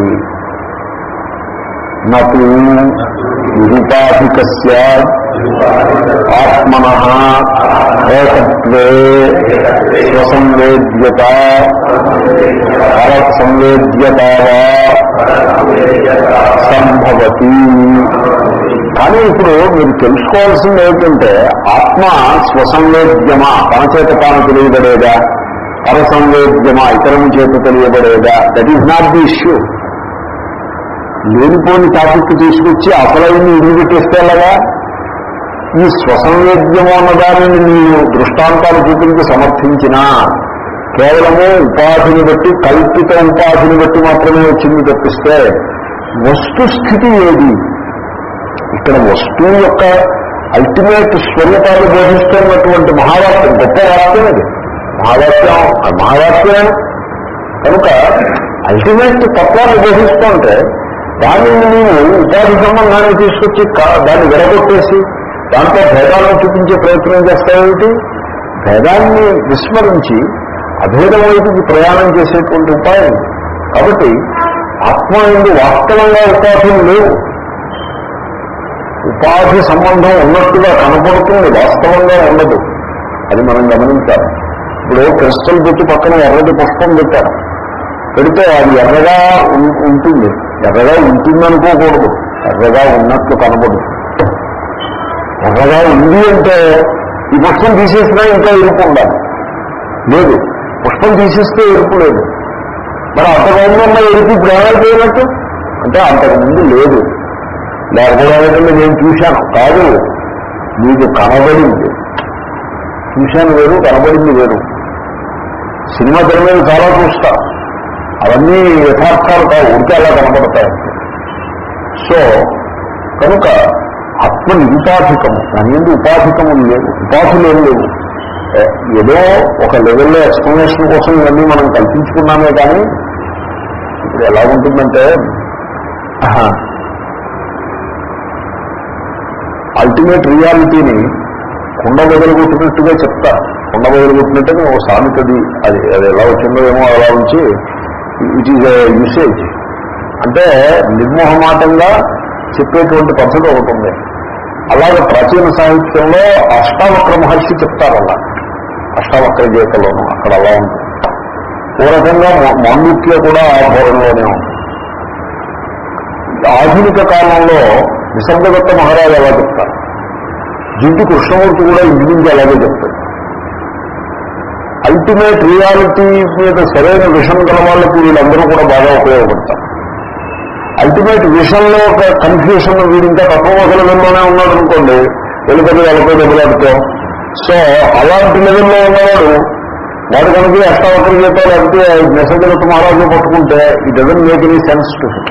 నటు నిరుపాధిక ఆత్మన ఏకత్వే స్వసంవేద్యత పర సంవేద్యత సంభవతి కానీ ఇప్పుడు మీరు తెలుసుకోవాల్సింది ఏమిటంటే ఆత్మ స్వసంవేద్యమా తన చేత తాను తెలియబడేదా పరసంవేద్యమా ఇతరం చేత తెలియబడేదా that is not the issue లేనిపోని టాపిక్ తీసుకొచ్చి అసలైన ఇల్లు పెట్టేస్తే అలాగా ఈ స్వసంవేద్యము అన్నదానిని నీవు దృష్టాంతాలు చూపించి సమర్థించినా కేవలము ఉపాధిని బట్టి కల్పిత ఉపాధిని బట్టి మాత్రమే వచ్చింది తప్పిస్తే వస్తుస్థితి ఏది ఇక్కడ వస్తువు యొక్క అల్టిమేట్ స్వరూపాన్ని బోధిస్తున్నటువంటి మహావాక్యం గొప్ప వాక్యం అది మహావాక్యం ఆ మహావాక్యం కనుక అల్టిమేట్ తత్వాన్ని బోధిస్తుంటే దానిని నీవు ఉపాధి సంబంధాన్ని తీసుకొచ్చి కా- దాన్ని విడగొట్టేసి దాంట్లో భేదాలను చూపించే ప్రయత్నం చేస్తావేమిటి భేదాన్ని విస్మరించి అభేదం వైపుకి ప్రయాణం చేసేటువంటి ఉపాయం కాబట్టి ఆత్మ ఎందు వాస్తవంగా ఉపాధులు లేవు ఉపాధి సంబంధం ఉన్నట్టుగా కనపడుతుంది వాస్తవంగా ఉండదు అది మనం గమనించాలి ఇప్పుడు క్రిస్టల్ పెట్టి పక్కన ఎర్రటి పుష్పం పెట్టారు పెడితే అది ఎర్రగా ఉం- ఉంటుంది ఎర్రగా ఉంటుందనుకోకూడదు ఎర్రగా ఉన్నట్లు కనపడుతుంది ఎర్రగా ఉంది అంటే ఈ పుష్పం తీసేసినా ఇంకా ఎరుపు ఉండాలి లేదు పుష్పం తీసేస్తే ఎరుపు లేదు మరి అంతకుముందు ఉన్న ఎరుపు ఇప్పుడు ఏమైపోయినట్టు అంటే అంతకుముందు లేదు లేకపోవడం నేను చూశాను కాదు మీకు కనబడింది చూశాను వేరు కనబడింది వేరు సినిమా తెర మీద చాలా చూస్తా అవన్నీ యథార్థాలు కావు ఉంటే అలా కనబడతాయి సో కనుక ఆత్మ నిరుపాధికము దాని ఎందు ఉపాధికము లేవు ఉపాధులు ఏం లేవు ఏ- ఏదో ఒక లెవెల్లో ఎక్స్ప్లెనేషన్ కోసం ఇవన్నీ మనం కల్పించుకున్నామే కానీ ఇప్పుడు ఎలా ఉంటుందంటే ఆహా, అల్టిమేట్ రియాలిటీని కుండ వదిలిగొట్టినట్టుగా చెప్తా కుండ వదిలిగొట్టినట్టు ఓ సామెతది అది అది ఎలా వచ్చిందో ఏమో అలా ఉంచి ఇట్ ఈజ్ యూసేజ్ అంటే నిర్మోహమాటంగా చెప్పేటువంటి పద్ధతి ఒకటి ఉంది అలాగే ప్రాచీన సాహిత్యంలో అష్టావక్ర మహర్షి చెప్తారు అలా అష్టావక్ర గీతలోను అక్కడ అలా ఉంటుంది ఓ రకంగా మా- మాండిత్య కూడా ఆ ధోరణిలోనే ఉంది ఆధునిక కాలంలో నిసర్గదత్త మహారాజు అలా చెప్తారు జిడ్డు కృష్ణమూర్తి కూడా ఇంచుమించి అలాగే చెప్తాడు అల్టిమేట్ రియాలిటీ మీద సరైన విషం గల వాళ్ళకి వీళ్ళందరూ కూడా బాగా ఉపయోగపడతారు అల్టిమేట్ విషయంలో ఒక కన్ఫ్యూషన్ వీడు ఇంకా తక్కువ ఒక లెవెల్లోనే ఉన్నాడు అనుకోండి వెళ్ళిపోతే వాళ్ళతో దెబ్బలాడుతాం సో అలాంటి లెవెల్లో ఉన్నవాడు వాడు కనుక అష్టావకర చేత లేకపోతే నిసర్గదత్త మహారాజు పట్టుకుంటే ఈ doesn't make any sense to hit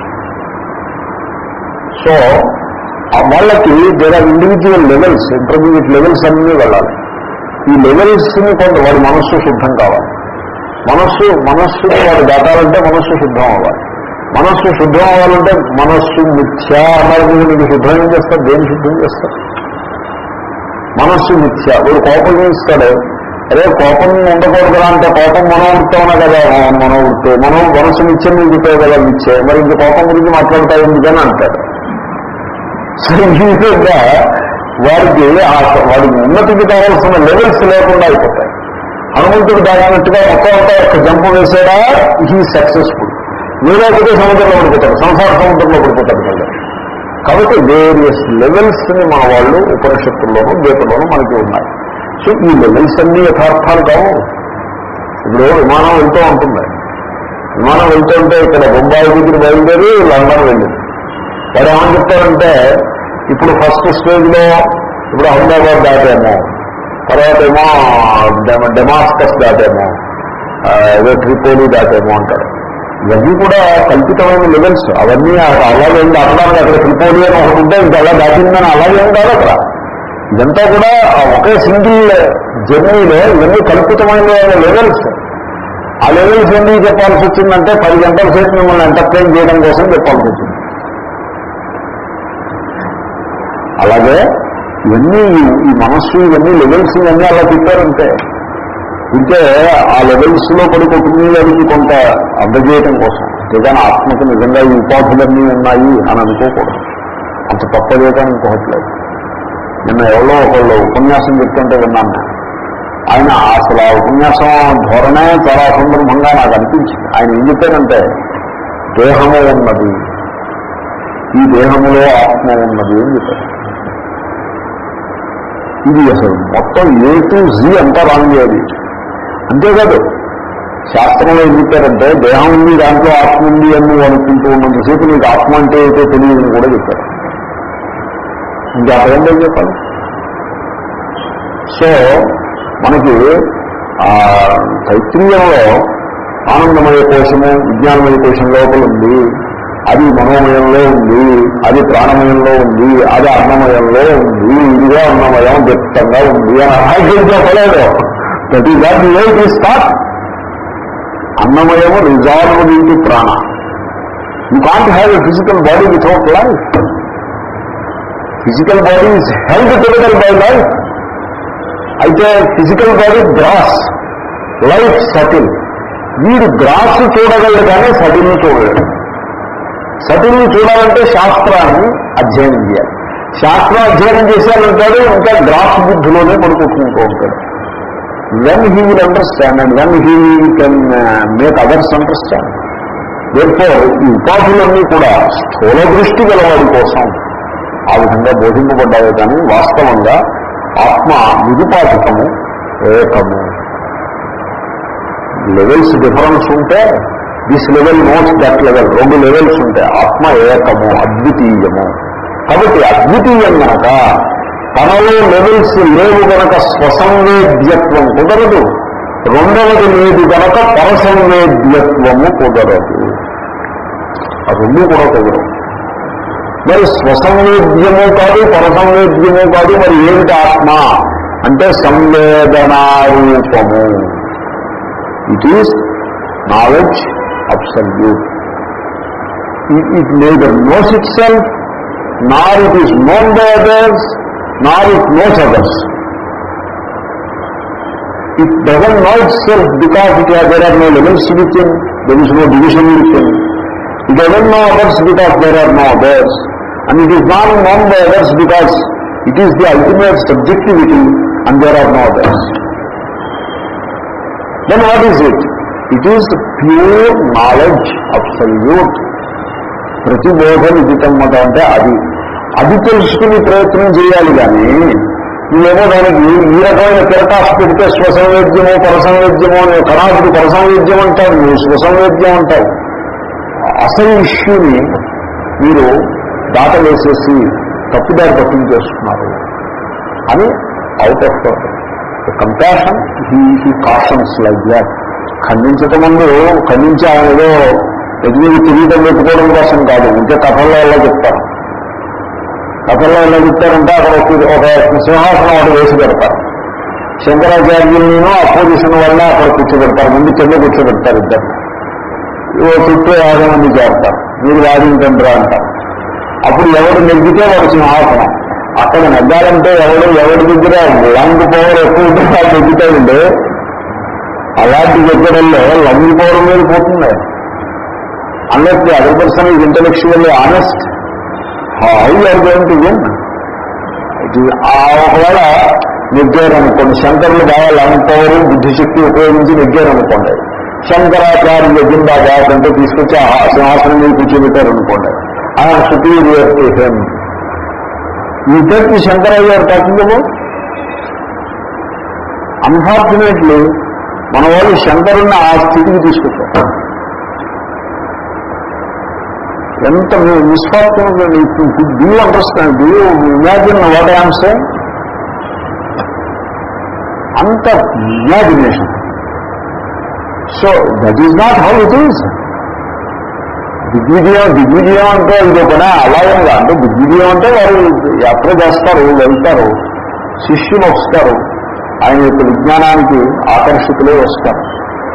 so ఆ వాళ్ళకి there are individual levels intermediate levels అన్నీ వెళ్ళాలి ఈ లెవెల్స్ ని కొంత వాడి మనస్సు శుద్ధం కావాలి మనస్సు మనస్సుని వాడు దాటాలంటే మనస్సు శుద్ధం అవ్వాలి మనస్సు శుద్ధం అవ్వాలంటే మనస్సు మిథ్యా అన్నారు నీకు శుద్ధం ఏం చేస్తారు దేని శుద్ధం చేస్తారు మనస్సు మిథ్య వీడు కోపం ఇస్తాడు అదే కోపం ఉండకూడదు అంటే కోపం మనోవృత్తమనే కదా మనోవృత్తి మనో మనస్సు మిథ్యం నీకు చెప్పే కదా మిథ్యే మరి ఇంక కోపం గురించి మాట్లాడతావు ఎందుకని అంటాడు సో ఈ విధంగా వాడికి ఆ వాడికి ఉన్నతికి కావాల్సిన లెవెల్స్ లేకుండా అయిపోతాయి హనుమంతుడు దాగినట్టుగా మొత్తం అంతా ఒక జంపు వేసాడా హీ సక్సెస్ఫుల్ లేకపోతే సముద్రంలో పడిపోతాడు సంసార సముద్రంలో పడిపోతాడు మళ్ళీ కాబట్టి వేరియస్ లెవెల్స్ ని మన వాళ్ళు ఉపనిషత్తుల్లోనూ గీతల్లోనూ మనకి ఉన్నాయి సో ఈ లెవెల్స్ అన్ని యథార్థాలు కావు ఇప్పుడు విమానం వెళ్తూ ఉంటుంది విమానం వెళ్తుంటే ఇక్కడ బొంబాయి దగ్గర బయలుదేరి లండన్ వెళ్ళింది వాడు ఏమని చెప్తారంటే ఇప్పుడు ఫస్ట్ స్టేజ్ లో ఇప్పుడు అహ్మదాబాద్ దాటాము తర్వాత ఏమో డెమ- డెమాస్కస్ దాటాము ఆ, ఏదో ట్రిపోలి దాటాము అంటారు ఇవన్నీ కూడా కల్పితమైన లెవెల్స్ అవన్నీ అక్కడ అలాగే ఉంది అక్కడ అక్కడ ట్రిపోలి అని ఒకటి ఉంటే ఇంకా అలా దాటిందని అలాగే ఉండాలి అక్కడ ఇదంతా కూడా ఆ ఒకే సింగిల్ జర్నీలో ఇవన్నీ కల్పితమైన లెవెల్స్ ఆ లెవెల్స్ ఎందుకు చెప్పాల్సి వచ్చిందంటే పది గంటల సేపు మిమ్మల్ని ఎంటర్టైన్ చేయడం కోసం చెప్పాల్సి వచ్చింది అలాగే ఇవన్నీ ఈ- ఈ మనస్సు ఇవన్నీ లెవెల్స్ ఇవన్నీ అలా చెప్పారంటే ఇంకే ఆ లెవెల్స్ లో పడి కొట్టుకుని వాడికి కొంత అందజేయడం కోసం అంతేగాని ఆత్మకు నిజంగా ఈ ఉపాధులన్నీ ఉన్నాయి అని అనుకోకూడదు అంత తప్ప చేయడం ఇంకోట్లేదు నిన్న ఎవరో ఒకళ్ళు ఉపన్యాసం చెప్తుంటే విన్నాను నేను. ఆయన అసలు ఆ ఉపన్యాసం ధోరణే చాలా సందర్భంగా నాకు అనిపించింది ఆయన ఏం చెప్పారంటే దేహము ఉన్నది ఈ దేహములో ఆత్మ ఉన్నది అని చెప్పారు ఇది అసలు మొత్తం ఏ టు జీ అంతా రాంగ్ అది అంతేకాదు శాస్త్రంలో ఏం చెప్పారంటే దేహం ఉంది దాంట్లో ఆత్మ ఉంది అని నువ్వు అనుకుంటూ ఉన్నంతసేపు నీకు ఆత్మ అంటే ఏదో తెలియదని కూడా చెప్పారు ఇంకా అర్థం ఏం చెప్పాలి సో మనకి ఆ తైత్రీయంలో ఆనందమయ కోశము విజ్ఞానమయ కోశం లోపల ఉంది అది మనోమయంలో ఉంది అది ప్రాణమయంలో ఉంది అది అన్నమయంలో ఉంది ఇదిగా అన్నమయం వ్యక్తంగా ఉంది అని అర్థం చెప్పలేదు that is that way it is thought అన్నమయము resolve into prana you can't have a physical body without life physical body is health together by life అయితే physical body gross life subtle వీడు గ్రాస్ చూడగలడు కానీ సటిల్ని చూడలేడు సటిల్ని చూడాలంటే శాస్త్రాన్ని అధ్యయనం చేయాలి శాస్త్రం అధ్యయనం చేశానంటాడు ఇంకా గ్రాస్ బుద్ధిలోనే పడుకుంటూ ఉంటాడు when he will understand and when he can make others understand దేంతో ఈ ఉపాధులన్నీ కూడా స్థూల దృష్టి గలవాడి కోసం ఆ విధంగా బోధింపబడ్డాయి కానీ వాస్తవంగా ఆత్మ నిరుపాధికము ఏకము లెవెల్స్ డిఫరెన్స్ ఉంటే this level notes that level రెండు లెవెల్స్ ఉంటాయి ఆత్మ ఏకము అద్వితీయము కాబట్టి అద్వితీయం కనుక తనలో లెవెల్స్ లేవు గనక స్వసంవేద్యత్వం కుదరదు రెండవది లేదు గనక పరసంవేద్యత్వము కుదరదు ఆ రెండు కూడా కుదరదు మరి స్వసంవేద్యము కాదు పరసంవేద్యము కాదు మరి ఏమిటి ఆత్మ అంటే సంవేదనారూపము it is knowledge absolute it neither knows itself nor it is known by others nor it knows others it doesn't know itself because it there are no levels within there is no division within It doesn't know others because there are no others. And it is not known by others because it is the ultimate subjectivity and there are no others. Then what is it? It is pure knowledge, absolute. ప్రతిబోధ విదితమ్మట అంటే అది అది తెలుసుకుని ప్రయత్నం చేయాలి కానీ నువ్వేమో దానికి ఈ రకమైన కిరటాస్ పెడితే స్వసంవేద్యమో పరసంవేద్యమో అని కణాదుడు పరసంవేద్యం అంటాడు నువ్వు స్వసంవేద్యం అంటావు అసలు ఇష్యూని మీరు దాట వేసేసి తప్పుదారి పట్టించేస్తున్నారు అని out of compassion he he cautions like that ఖండించటం ముందు ఖండించి ఆయన ఏదో ఎదురు తిరిగితం పెట్టుకోవడం కోసం కాదు ఇంకా కథల్లో ఎలా చెప్తారు కథల్లో ఎలా చెప్తారంటే అక్కడ ఒక- ఒక సింహాసనం ఒకటి వేసి పెడతారు శంకరాచార్యులను అపోజిషన్ వల్ల అక్కడ కూర్చోబెడతారు ముందు కింద కూర్చోబెడతారు ఇద్దరు ఓ చుట్టూ యాభై మంది చేస్తారు మీరు వాదించండి అంటారు అప్పుడు ఎవడు నెగ్గితే వాడు సింహాసనం అక్కడ నెగ్గాలంటే ఎవడు ఎవరి దగ్గర లంగ్ పవర్ ఎక్కువ ఉంటే వాడు నెగ్గుతాడండి అలాంటి దగ్గరల్లో లంగ్ పవర్ మీద పోతుంది అన్నట్టు other person is intellectually honest how are going to win ఆ ఒకవేళ నెగ్గారు అనుకోండి శంకరులు బాగా లంగ్ పవర్ బుద్ధిశక్తి ఉపయోగించి నెగ్గారు అనుకోండి శంకరాచార్య జిందాబాద్ అంటే తీసుకొచ్చి ఆ సింహాసనం మీద కూర్చోబెట్టారు అనుకోండి ఆయన సుపీరియర్ టు హెమ్ ఈ that Shankaraiah garu talking unfortunately మన వాళ్ళు శంకరుణ్ణి ఆ స్థితికి తీసుకొచ్చారు ఎంత misfortunate do understand do imagine what I'm say అంత ఇమాజినేషన్ so that is not how it is దిగ్విజయం దిగ్విజయం అంటే ఇది పని అలాగే అంటే దిగ్విజయం అంటే వారు యాత్ర చేస్తారు వెళ్తారు శిష్యులు వస్తారు ఆయన యొక్క విజ్ఞానానికి ఆకర్షితులే వస్తారు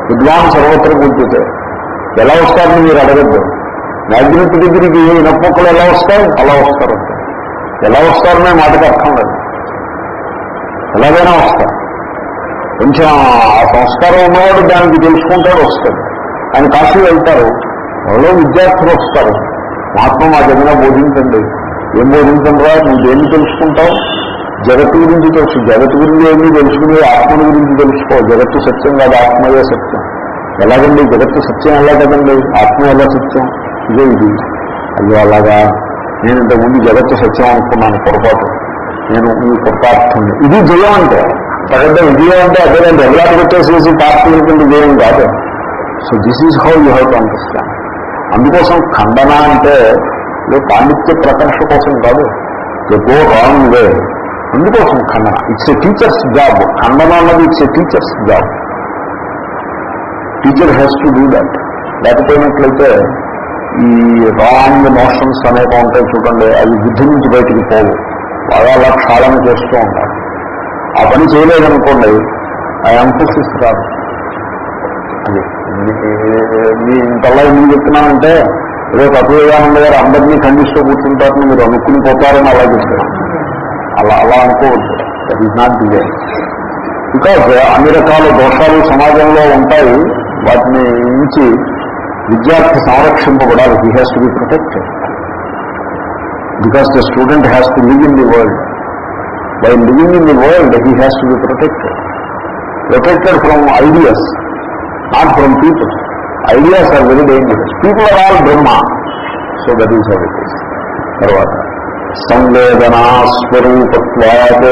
విద్వాన్ సర్వత్ర పూర్తితే ఎలా వస్తారని మీరు అడగద్దు మ్యాగ్నెట్ దగ్గరికి ఇనప్పొక్కలు ఎలా వస్తాయి అలా వస్తారు ఎలా వస్తారనే మాటకి అర్థం లేదు ఎలాగైనా వస్తారు కొంచెం ఆ సంస్కారం ఉన్నవాడు దానికి తెలుసుకుంటాడు వస్తాడు ఆయన కాశీ వెళ్తారు ఎవరో విద్యార్థులు వస్తారు మహాత్మ మాకు ఏమైనా బోధించండి ఏం బోధించండిరా నువ్వు దేన్ని తెలుసుకుంటావు జగత్తు గురించి తెలుసు జగత్తు గురించి ఏమీ తెలుసుకుని ఆత్మని గురించి తెలుసుకో జగత్తు సత్యం కాదు ఆత్మయే సత్యం ఎలాగండి జగత్తు సత్యం ఎలా కదండి ఆత్మ ఎలా సత్యం ఇదే ఇది అయ్యో అలాగా నేను ఇంతకుముందు జగత్తు సత్యం అనుకున్నాను పొరపాటు నేను ఈ కృతార్థుని ఇది జయం అంటే పెద్ద విజయం అంటే అదేనండి ఎవరాట పెట్టేసేసి పార్టీ కింద జయం కాదు so this is how you have to understand అందుకోసం ఖండన అంటే ఏ పాండిత్య ప్రకర్ష కోసం కాదు ఏ గో రాంగ్ వే అందుకోసం ఖండన ఇట్స్ ఎ టీచర్స్ జాబ్ ఖండన అన్నది it's a teacher's job teacher has to do that లేకపోయినట్లయితే ఈ రాంగ్ నోషన్స్ అనేక ఉంటాయి చూడండి అవి బుద్ధి నుంచి బయటికి పోవు బాగా అలా క్షాళన చేస్తూ ఉంటారు ఆ పని చేయలేదనుకోండి ఆ ఎంఫోసిస్ రాదు అది మీ ఇంతలా ఎందుకు చెప్తున్నానంటే ఏదో తత్వవేదానంద గారు అందరినీ ఖండిస్తూ కూర్చుంటారని మీరు అనుకుని పోతారని అలా చెప్తున్నాను అలా అలా అనుకోవద్దు that is not the way because అన్ని రకాల దోషాలు సమాజంలో ఉంటాయి వాటిని నుంచి విద్యార్థి సంరక్షింపబడాలి he has to be protected because the student has to live in the world by living in the world he has to be protected protected from ideas not from people ideas are very dangerous people are all Brahma so that is how it is తర్వాత సంవేదనా స్వరూపత్వాత్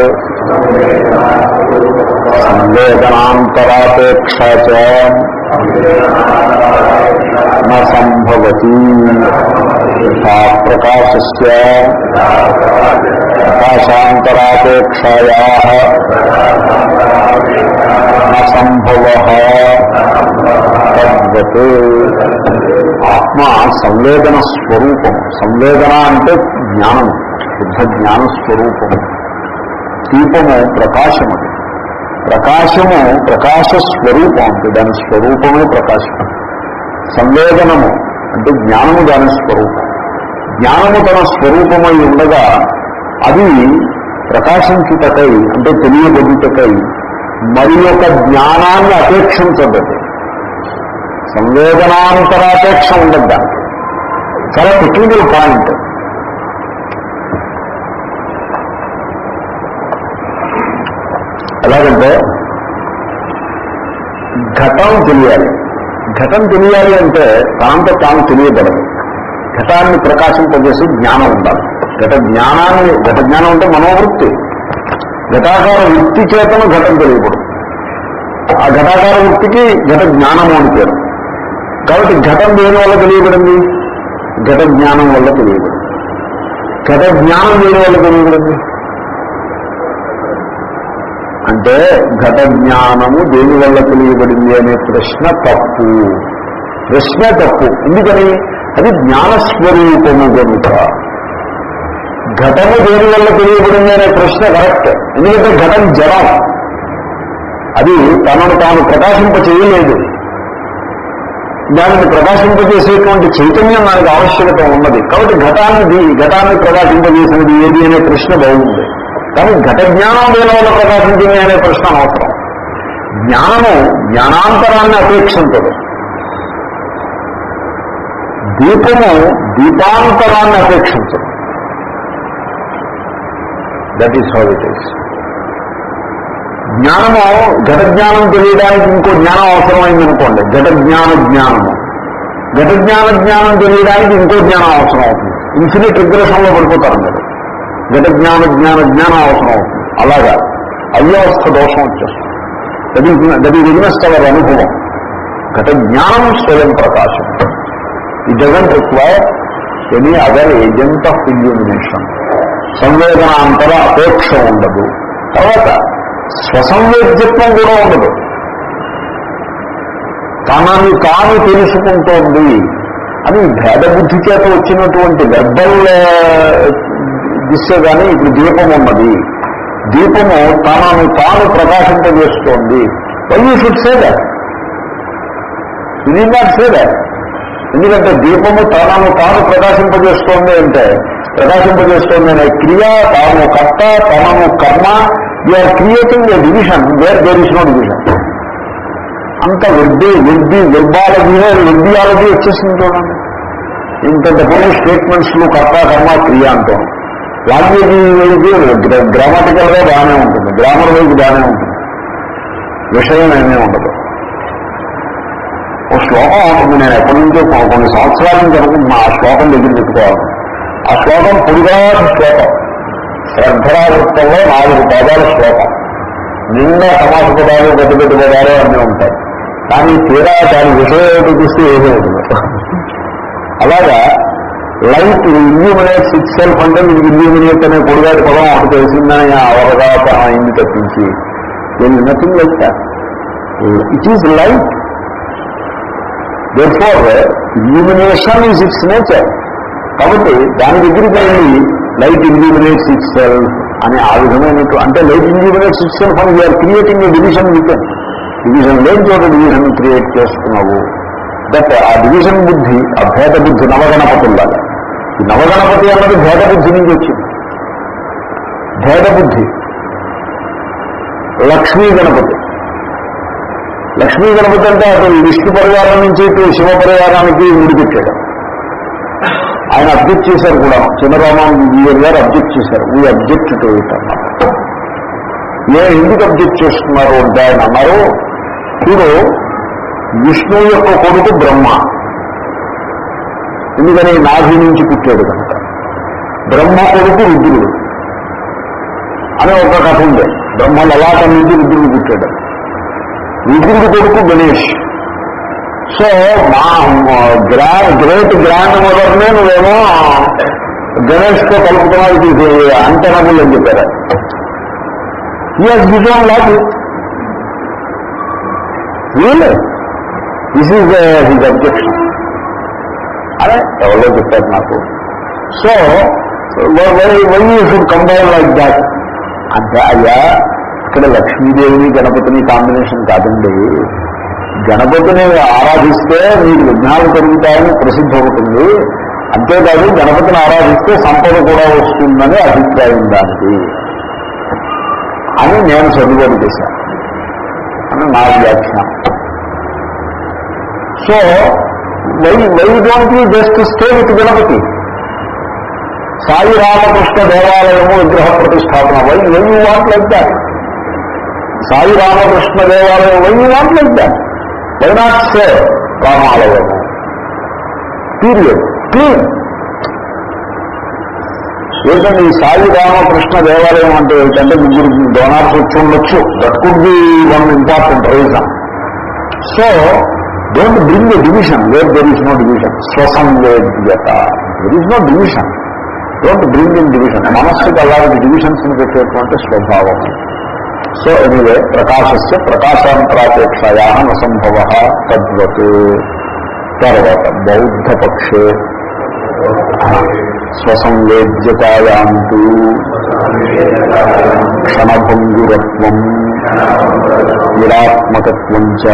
సంవేదనాంతరాపేక్ష న సంభవతి యథా ప్రకాశస్ ప్రకాశాంతరాపేక్షయా న సంభవ తద్వత్ ఆత్మ సంవేదన స్వరూపం సంవేదన అంటే జ్ఞానం శుద్ధ జ్ఞాన స్వరూపము దీపము ప్రకాశము ప్రకాశము ప్రకాశ స్వరూపం అంటే దాని స్వరూపమే ప్రకాశం సంవేదనము అంటే జ్ఞానము దాని స్వరూపం జ్ఞానము తన స్వరూపమై ఉండగా అది ప్రకాశించుటకై అంటే తెలియబడుటకై మరి ఒక జ్ఞానాన్ని అపేక్షించదది సంవేదనాంతరాపేక్ష ఉండదు దానికి చాలా టెక్నికల్ పాయింట్ ఎలాగంటే ఘటం తెలియాలి ఘటం తెలియాలి అంటే తాంత తాను తెలియబడదు ఘటాన్ని ప్రకాశింపజేసి జ్ఞానం ఉండాలి ఘట జ్ఞానాన్ని ఘట జ్ఞానం అంటే మనోవృత్తి ఘటాకార వృత్తి చేతను ఘటం తెలియబడు ఆ ఘటాకార వృత్తికి ఘట జ్ఞానము అని పేరు కాబట్టి ఘటం దేని వల్ల తెలియబడింది ఘట జ్ఞానం వల్ల తెలియబడింది ఘట జ్ఞానం దేని వల్ల తెలియబడింది అంటే ఘట జ్ఞానము దేని వల్ల తెలియబడింది అనే ప్రశ్న తప్పు ప్రశ్న తప్పు ఎందుకని అది జ్ఞానస్వరూపము కనుక ఘటము దేని వల్ల తెలియబడింది అనే ప్రశ్న కరెక్ట్ ఎందుకంటే ఘటం జడం అది తనను తాను ప్రకాశింప చేయలేదు దానిని ప్రకాశింపజేసేటువంటి చైతన్యం దానికి ఆవశ్యకత ఉన్నది కాబట్టి ఘటాన్ని దీ- ఘటాన్ని ప్రకాశింపజేసినది ఏది అనే ప్రశ్న బాగుంది కానీ ఘట జ్ఞానం దేని వల్ల ప్రకాశించింది అనే ప్రశ్న అవసరం జ్ఞానము జ్ఞానాంతరాన్ని అపేక్షించదు దీపము దీపాంతరాన్ని అపేక్షించదు that is how it is జ్ఞానము ఘట జ్ఞానం తెలియడానికి ఇంకో జ్ఞానం అవసరమైంది అనుకోండి ఘట జ్ఞాన జ్ఞానము ఘట జ్ఞాన జ్ఞానం తెలియడానికి ఇంకో జ్ఞానం అవసరం అవుతుంది ఇన్ఫినిట్ రిగ్రెషన్లో పడిపోతారు మీరు ఘట జ్ఞాన జ్ఞాన జ్ఞానం అవసరం అవుతుంది అలాగా అవ్యవస్థ దోషం వచ్చేస్తుంది దట్ ఈస్ దట్ ఈస్ ఇగ్నెస్ట్ అవర్ అనుభవం ఘట జ్ఞానం స్వయం ప్రకాశం ఈ doesn't require any other agent of illumination సంవేదనాంతర అపేక్ష ఉండదు తర్వాత స్వసంవేద్యత్వం కూడా ఉండదు తనని తాను తెలుసుకుంటోంది అని భేద బుద్ధి చేత వచ్చినటువంటి వెర్బల్ దిశ కానీ ఇప్పుడు దీపం ఉన్నది దీపము తనను తాను ప్రకాశింపజేస్తోంది why you should say that ఇది నాట్ సే దాట్ ఎందుకంటే దీపము తనను తాను ప్రకాశింపజేస్తోంది అంటే ప్రకాశింపజేస్తోంది అనే క్రియ తాను కర్త తనను కర్మ are creating a division where there is no division అంత వెడ్డి వెడ్డి వెర్బాలజీనే వెడ్డియాలజీ వచ్చేసింది చూడండి ఇంత కొన్ని స్టేట్మెంట్స్ లో కర్త కర్మ క్రియ అంటాం లాంగ్వేజ్ గ్రామాటికల్ గా బాగానే ఉంటుంది గ్రామర్ వైజ్ బాగానే ఉంటుంది విషయం ఏమీ ఉండదు ఓ శ్లోకం ఉంటుంది నేను ఎప్పటి నుంచో కొ- కొన్ని సంవత్సరాల నుంచి అనుకుంటున్నా ఆ శ్లోకం దగ్గర పెట్టుకోవాలి ఆ శ్లోకం పొడిగాటి శ్లోకం శ్రద్ధరావృత్తంలో నాలుగు పదాల శ్లోకం నిండా సమాస పదాలు పెద్ద పెద్ద పదాలు అన్నీ ఉంటాయి కానీ తీరా దాని విషయం ఏమిటో చూస్తే ఏమీ ఉండదు అలాగా లైట్ ఇల్యూమినేట్స్ ఇట్ సెల్ఫ్ అంటే మీకు ఇల్యూమినేట్ అనే పొడిగాటి పదం ఒకటి తెలిసిందని అవగాహన అయింది తప్పించి then nothing like that it is light therefore illumination is its nature కాబట్టి దాని దగ్గరికి వెళ్ళి లైట్ ఇల్యూమినేట్స్ ఇట్ సెల్ఫ్ అనే ఆ విధమైనట్టు అంటే లైట్ ఇల్యూమినేట్స్ ఇట్ సెల్ఫ్ అని we're creating a division within division లేని చోట డివిజన్ క్రియేట్ చేస్తున్నావు దట్ ఆ డివిజన్ బుద్ధి ఆ భేద బుద్ధి నవగణపతుల్లాగా ఈ నవగణపతి అన్నది భేద బుద్ధి నుంచి వచ్చింది భేద బుద్ధి లక్ష్మీ గణపతి లక్ష్మీ గణపతి అంటే అతను విష్ణు పరివారం నుంచి ఇటు శివ పరివారానికి ముడిపెట్టాడు ఆయన అబ్జెక్ట్ చేశారు కూడా చంద్రరామన్ గారు అబ్జెక్ట్ చేశారు వీ అబ్జెక్ట్ టు ఇట్ అన్నారు నేను ఎందుకు అబ్జెక్ట్ చేస్తున్నారు అంటే ఆయన అన్నారు ఇప్పుడు విష్ణు యొక్క కొడుకు బ్రహ్మ ఎందుకని నాభి నుంచి పుట్టాడు కనుక బ్రహ్మ కొడుకు రుద్రుడు అనే ఒక కథ ఉంది బ్రహ్మ లలాటం నుంచి రుద్రుడు పుట్టాడు రుద్రుడి కొడుకు గణేష్ సో మా గ్రా గ్రేట్ గ్రాండ్ మదర్నే నువ్వేమో గణేష్ తో కలుపుతున్నావు ఇది అంతనబుల్ అని చెప్పారు ఎస్ గిజోన్ లాట్ వీళ్ళు దిస్ ఈజ్ హిజ్ అబ్జెక్షన్ అరే ఎవరో చెప్పారు నాకు so why why you should combine like that అంటే అయ్యా ఇక్కడ లక్ష్మీదేవిని గణపతిని కాంబినేషన్ కాదండి గణపతిని ఆరాధిస్తే మీకు విఘ్నాలు కలుగుతాయని ప్రసిద్ధి అవుతుంది అంతేకాదు గణపతిని ఆరాధిస్తే సంపద కూడా వస్తుందని అభిప్రాయం దానికి అని నేను సర్దుబాటు చేశాను అని నా వ్యాఖ్యానం so why why don't you just stay with Ganapati Sai Ramakrishna దేవాలయము విగ్రహ ప్రతిష్టాపన why why you want like that Sai Ramakrishna దేవాలయం why you want like that why not say రామాలయము పీరియడ్ క్లీన్ ఏంటంటే ఈ సాయి రామకృష్ణ దేవాలయం అంటే ఏంటంటే ముగ్గురు డోనార్స్ వచ్చి ఉండొచ్చు that could be one important reason so don't bring a division where there is no division స్వసంవేద్యత there is no division don't bring in division మనస్సుకి అలాంటి డివిజన్స్ పెట్టేటువంటి స్వభావం సో ఎనివే ప్రకాశస్య ప్రకాశాంతరాపేక్షయా నసంభవ తద్వత్ తర్వాత బౌద్ధ పక్షే స్వసంవేద్యతాయాంతు క్షణభంగురత్వం నిరాత్మకత్వం చ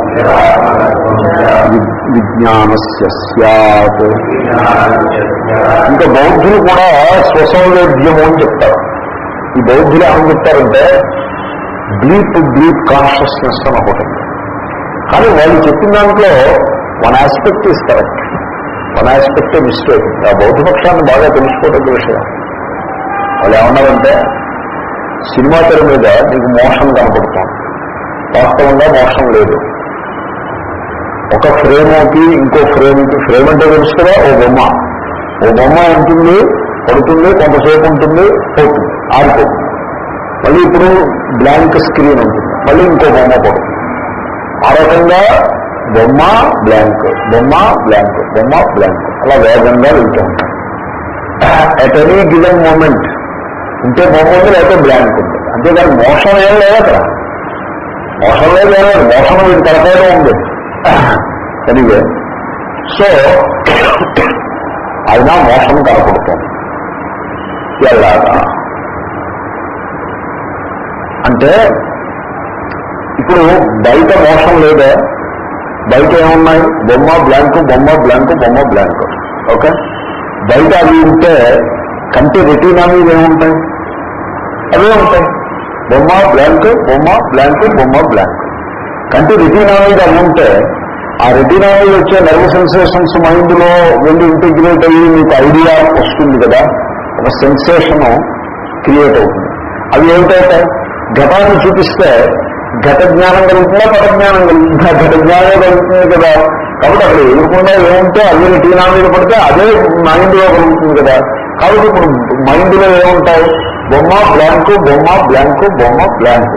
వి- విజ్ఞానస్య స్యాత్ ఇంకా బౌద్ధులు కూడా స్వసంవేద్యము అని చెప్తారు ఈ బౌద్ధులు ఏమని చెప్తారంటే బ్లీప్ బ్లీప్ కాన్షియస్నెస్ అని ఒకటి ఉంది. కానీ వాళ్ళు చెప్పిన దాంట్లో one aspect is correct one aspect mistake ఆ బౌద్ధ పక్షాన్ని బాగా తెలుసుకోవడం విషయం వాళ్ళు ఏమన్నారంటే సినిమా తెర మీద నీకు మోషన్ కనపడుతుంది వాస్తవంగా మోషన్ లేదు ఒక ఫ్రేమ్కి ఇంకో ఫ్రేమ్కి ఫ్రేమ్ అంటే తెలుసు కదా ఓ బొమ్మ ఓ బొమ్మ ఉంటుంది పడుతుంది కొంతసేపు ఉంటుంది పోతుంది ఆడిపోతుంది మళ్ళీ ఇప్పుడు బ్లాంక్ స్క్రీన్ ఉంటుంది మళ్ళీ ఇంకో బొమ్మ పడుతుంది ఆ రకంగా బొమ్మ బ్లాంక్ బొమ్మ బ్లాంక్ బొమ్మ బ్లాంక్ అలా వేగంగా వెళ్తూ ఉంటాయి అట్ ఎనీ గివెన్ మూమెంట్ ఉంటే బొమ్మ ఉంది లేకపోతే బ్లాంక్ ఉంది అంతేగాని మోషన్ ఏం లేదు అక్కడ మోషన్ లేదు ఏం లేదు మోషన్ వీటి తలపైన ఉంది ఎనివే సో అయినా మోసం కనపడుతుంది ఎలాగా అంటే ఇప్పుడు బయట మోసం లేదా బయట ఏమున్నాయి బొమ్మ బ్లాంక్ బొమ్మ బ్లాంక్ బొమ్మ బ్లాంక్ ఓకే బయట అవి ఉంటే కంటి రెటీనా మీద ఏముంటాయి అవే ఉంటాయి బొమ్మ బ్లాంక్ బొమ్మ బ్లాంక్ బొమ్మ బ్లాంక్ కంటి రెటీనా మీద అవి ఉంటే ఆ రెటీనా మీద వచ్చే నర్వ్ సెన్సేషన్స్ మైండ్లో వెళ్ళి ఇంటిగ్రేట్ అయ్యి మీకు ఐడియా వస్తుంది కదా ఒక సెన్సేషన్ క్రియేట్ అవుతుంది అవి ఏమిటవుతాయి ఘటాన్ని చూపిస్తే ఘట జ్ఞానం కలుగుతుందా పట జ్ఞానం కలుగుతుందా ఘట జ్ఞానం కలుగుతుంది కదా కాబట్టి అక్కడ ఎదుర్కొండా ఏముంటే అదే రెటీనా మీద పడితే అదే మైండ్లో కలుగుతుంది కదా కాబట్టి ఇప్పుడు మైండ్లో ఏముంటాయి బొమ్మ బ్లాంక్ బొమ్మ బ్లాంక్ బొమ్మ బ్లాంక్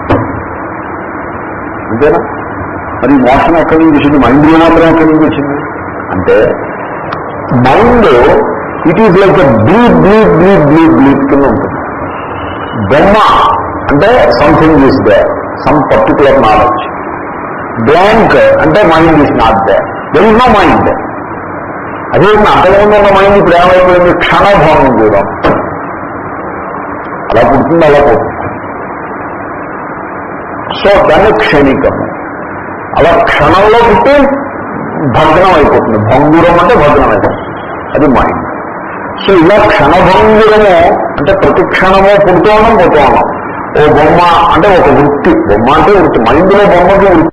అంతేనా మరి మోషన్ ఎక్కడి నుంచి వచ్చింది మైండ్లో మాత్రం ఎక్కడి నుంచి వచ్చింది అంటే mind it is like bleed bleed bleed bleed bleed కింద ఉంటుంది బొమ్మ అంటే something is there some particular knowledge blank అంటే mind is not there there is no mind అదే అంతకుముందు ఉన్న మైండ్ ఇప్పుడు ఏమైపోయింది క్షణభావం కూడా అలా పుడుతుంది అలా పోతుంది సో దాన్ని క్షణికము అలా క్షణంలో పుట్టి భగ్నం అయిపోతుంది భంగురం అంటే భగ్నం అయిపోతుంది అది మైండ్ సో ఇలా క్షణభంగురము అంటే ప్రతి క్షణము పుడుతూ ఉన్నాం పోతూ ఉన్నాం ఓ బొమ్మ అంటే ఒక వృత్తి బొమ్మ అంటే వృత్తి మైండ్లో బొమ్మకి వృత్తి